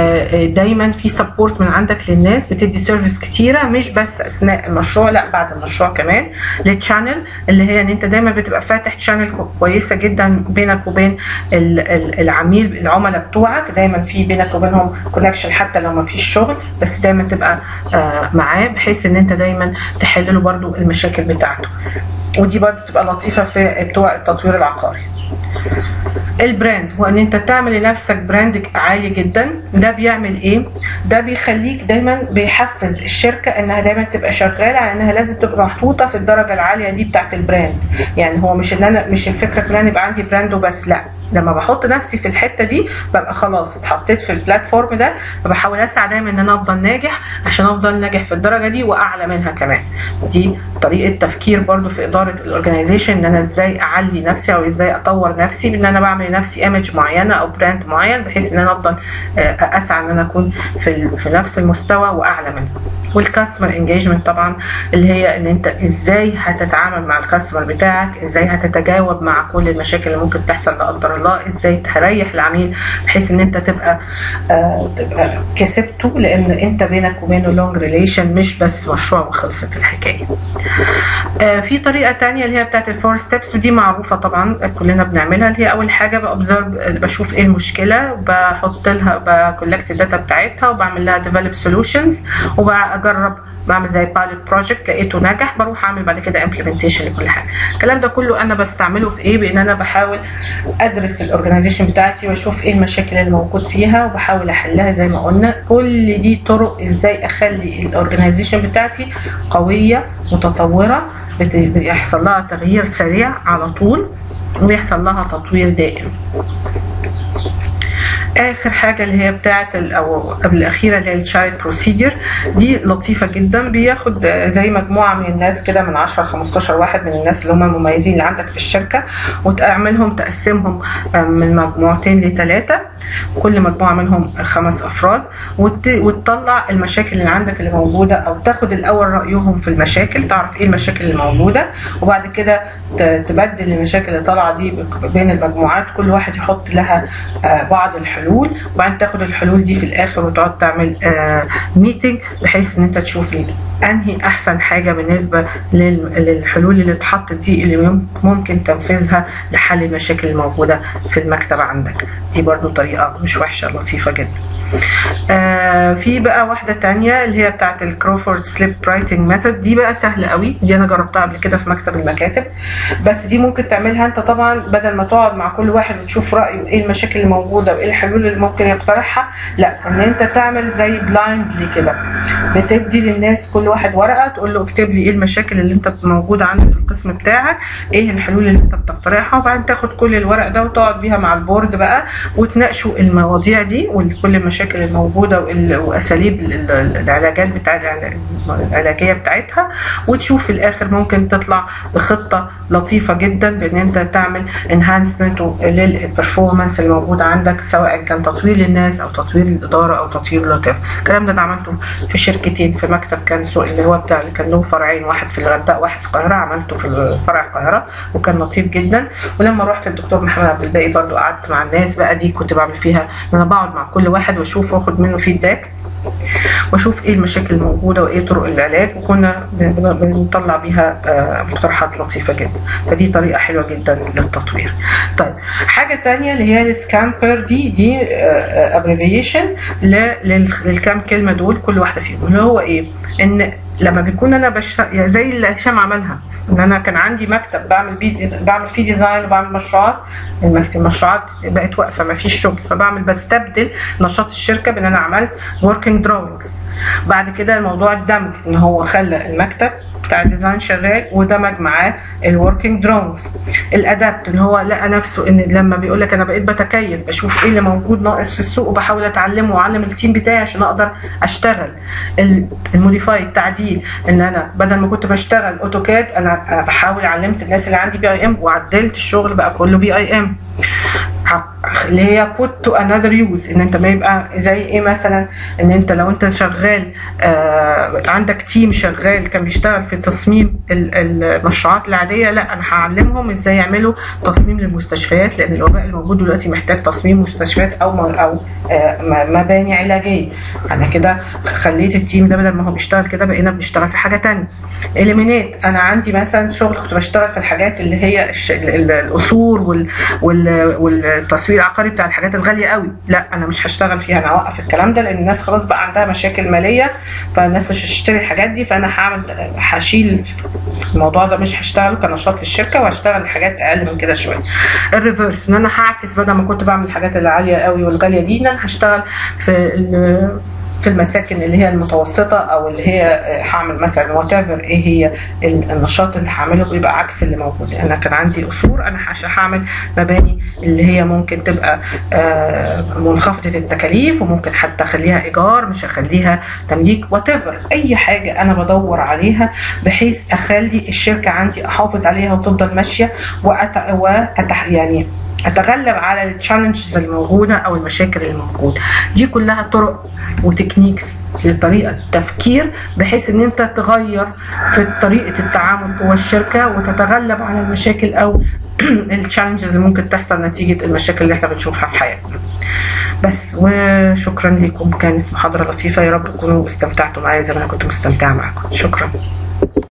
دايما في سبورت من عندك للناس بتدي سيرفيس كتيره مش بس اثناء المشروع لا بعد المشروع كمان للتشانل اللي هي ان انت دايما بتبقى فاتح تشانل كويسه جدا بينك وبين العميل العملاء بتوعك دايما في بينك وبينهم كونكشن حتى لو ما فيش شغل بس دايما تبقى معاه بحيث ان انت دايما تحل له برده المشاكل بتاعته ودي برضه بتبقى لطيفه في بتوع التطوير العقاري البراند هو ان انت تعمل لنفسك براند عالي جدا ده بيعمل ايه ده بيخليك دايما بيحفز الشركه انها دايما تبقى شغاله على انها لازم تبقى محطوطه في الدرجه العاليه دي بتاعت البراند يعني هو مش ان انا مش الفكره كلها يبقى عندي براند وبس لا لما بحط نفسي في الحته دي ببقى خلاص اتحطيت في البلاتفورم ده فبحاول اسعى دايما ان انا افضل ناجح عشان افضل ناجح في الدرجه دي واعلى منها كمان دي طريقه تفكير برضو في اداره الاورجنايزيشن ان انا ازاي اعلي نفسي او ازاي اطور نفسي بان انا بعمل لنفسي ايمج معينه او براند معين بحيث ان انا افضل اسعى ان انا اكون في في نفس المستوى واعلى منه والكاستمر انجيجمنت طبعا اللي هي ان انت ازاي هتتعامل مع الكاستمر بتاعك ازاي هتتجاوب مع كل المشاكل اللي ممكن تحصل لا قدر الله ازاي تريح العميل بحيث ان انت تبقى آه تبقى كسبته لان انت بينك وبينه لونج ريليشن مش بس مشروع وخلصت الحكايه آه في طريقه تانية اللي هي بتاعت الفور ستيبس ودي معروفه طبعا كلنا بنعملها اللي هي اول حاجه باوبزرف بشوف ايه المشكله بحط لها بكولكت الداتا بتاعتها وبعمل لها ديفلوب سولوشنز وبجرب بعمل زي بايلوت بروجكت لقيته نجح بروح اعمل بعد كده امبلمنتيشن لكل حاجه الكلام ده كله انا بستعمله في ايه بان انا بحاول ادرس الاورجنايزيشن بتاعتي واشوف ايه المشاكل اللي موجود فيها وبحاول احلها زي ما قلنا كل دي طرق ازاي اخلي الاورجنايزيشن بتاعتي قويه متطوره بيحصل لها تغيير سريع على طول ويحصل لها تطوير دائم اخر حاجه اللي هي بتاعه او قبل الاخيره اللي هي التشايلد بروسيدير دي لطيفه جدا بياخد زي مجموعه من الناس كده من 10 15 واحد من الناس اللي هم المميزين اللي عندك في الشركه وتعملهم تقسمهم من مجموعتين لثلاثه كل مجموعه منهم خمس افراد وت... وتطلع المشاكل اللي عندك اللي موجوده او تاخد الاول رايهم في المشاكل تعرف ايه المشاكل اللي موجوده وبعد كده ت... تبدل المشاكل اللي طالعه دي بين المجموعات كل واحد يحط لها آه بعض الحلول وبعدين تاخد الحلول دي في الاخر وتقعد تعمل آه ميتنج بحيث ان انت تشوف انهي احسن حاجه بالنسبه لل... للحلول اللي اتحطت دي اللي ممكن تنفيذها لحل المشاكل الموجوده في المكتب عندك دي برضو طريقه مش وحشه لطيفه جدا آه في بقى واحده تانية اللي هي بتاعه الكروفورد سليب رايتنج ميثود دي بقى سهله قوي دي انا جربتها قبل كده في مكتب المكاتب بس دي ممكن تعملها انت طبعا بدل ما تقعد مع كل واحد وتشوف رايه ايه المشاكل اللي موجوده وايه الحلول اللي ممكن يقترحها لا ان انت تعمل زي بلايندلي كده بتدي للناس كل واحد ورقه تقول له اكتب لي ايه المشاكل اللي انت موجوده عندك في القسم بتاعك ايه الحلول اللي انت بتقترحها وبعدين تاخد كل الورق ده وتقعد بيها مع البورد بقى وتناقشوا المواضيع دي وكل المشاكل الموجوده واساليب العلاجات بتاع العلاجيه بتاعتها وتشوف في الاخر ممكن تطلع بخطه لطيفه جدا بان انت تعمل انهانسمنت للبرفورمانس اللي موجود عندك سواء كان تطوير للناس او تطوير الاداره او تطوير لطيف الكلام ده انا عملته في شركتين في مكتب كان سوق اللي هو بتاع اللي كان له فرعين واحد في الغردقه واحد في القاهره عملته في فرع القاهره وكان لطيف جدا ولما رحت الدكتور محمد عبد الباقي برضو قعدت مع الناس بقى دي كنت بعمل فيها ان انا بقعد مع كل واحد واشوف واخد منه فيدباك واشوف ايه المشاكل الموجوده وايه طرق العلاج وكنا بنطلع بيها مقترحات لطيفه جدا فدي طريقه حلوه جدا للتطوير طيب حاجه تانية اللي هي السكامبر دي دي ابريفيشن للكام كلمه دول كل واحده فيهم اللي هو ايه ان لما بيكون انا بشتغل يعني زي اللي هشام عملها ان انا كان عندي مكتب بعمل بيه بعمل فيه ديزاين وبعمل مشروعات المشروعات بقت واقفه ما فيش شغل فبعمل بستبدل نشاط الشركه بان انا عملت وركينج دراونجز بعد كده الموضوع الدمج ان هو خلى المكتب بتاع الديزاين شغال ودمج معاه الوركينج دراونجز الادابت اللي هو لقى نفسه ان لما بيقول لك انا بقيت بتكيف بشوف ايه اللي موجود ناقص في السوق وبحاول اتعلمه واعلم التيم بتاعي عشان اقدر اشتغل الموديفاي التعديل ان انا بدل ما كنت بشتغل اوتوكاد انا بحاول علمت الناس اللي عندي بي اي ام وعدلت الشغل بقى كله بي اي ام اللي هي put to another use ان انت ما يبقى زي ايه مثلا ان انت لو انت شغال آه عندك تيم شغال كان بيشتغل في تصميم المشروعات العاديه لا انا هعلمهم ازاي يعملوا تصميم للمستشفيات لان الوباء الموجود دلوقتي محتاج تصميم مستشفيات او او آه مباني علاجيه انا كده خليت التيم ده بدل ما هو بيشتغل كده بقينا بنشتغل في حاجه ثانيه اليمينيت انا عندي مثلا شغل كنت بشتغل في الحاجات اللي هي القصور وال وال والتصوير العقاري بتاع الحاجات الغاليه قوي لا انا مش هشتغل فيها انا هوقف الكلام ده لان الناس خلاص بقى عندها مشاكل ماليه فالناس مش هتشتري الحاجات دي فانا هعمل هشيل الموضوع ده مش هشتغله كنشاط للشركه وهشتغل حاجات اقل من كده شويه الريفرس ان انا هعكس بدل ما كنت بعمل الحاجات العاليه قوي والغاليه دي ان انا هشتغل في في المساكن اللي هي المتوسطة أو اللي هي هعمل مثلا وات ايه هي النشاط اللي هعمله بيبقى عكس اللي موجود أنا كان عندي قصور أنا هعمل مباني اللي هي ممكن تبقى منخفضة التكاليف وممكن حتى أخليها إيجار مش هخليها تمليك وات أي حاجة أنا بدور عليها بحيث أخلي الشركة عندي أحافظ عليها وتفضل ماشية وأت... وأتح... يعني اتغلب على التشالنجز الموجوده او المشاكل الموجوده دي كلها طرق وتكنيكس لطريقه التفكير بحيث ان انت تغير في طريقه التعامل جوه الشركه وتتغلب على المشاكل او التشالنجز اللي ممكن تحصل نتيجه المشاكل اللي احنا بنشوفها في حياتنا بس وشكرا لكم كانت محاضره لطيفه يا رب تكونوا استمتعتوا معايا زي ما انا كنت مستمتعه معاكم شكرا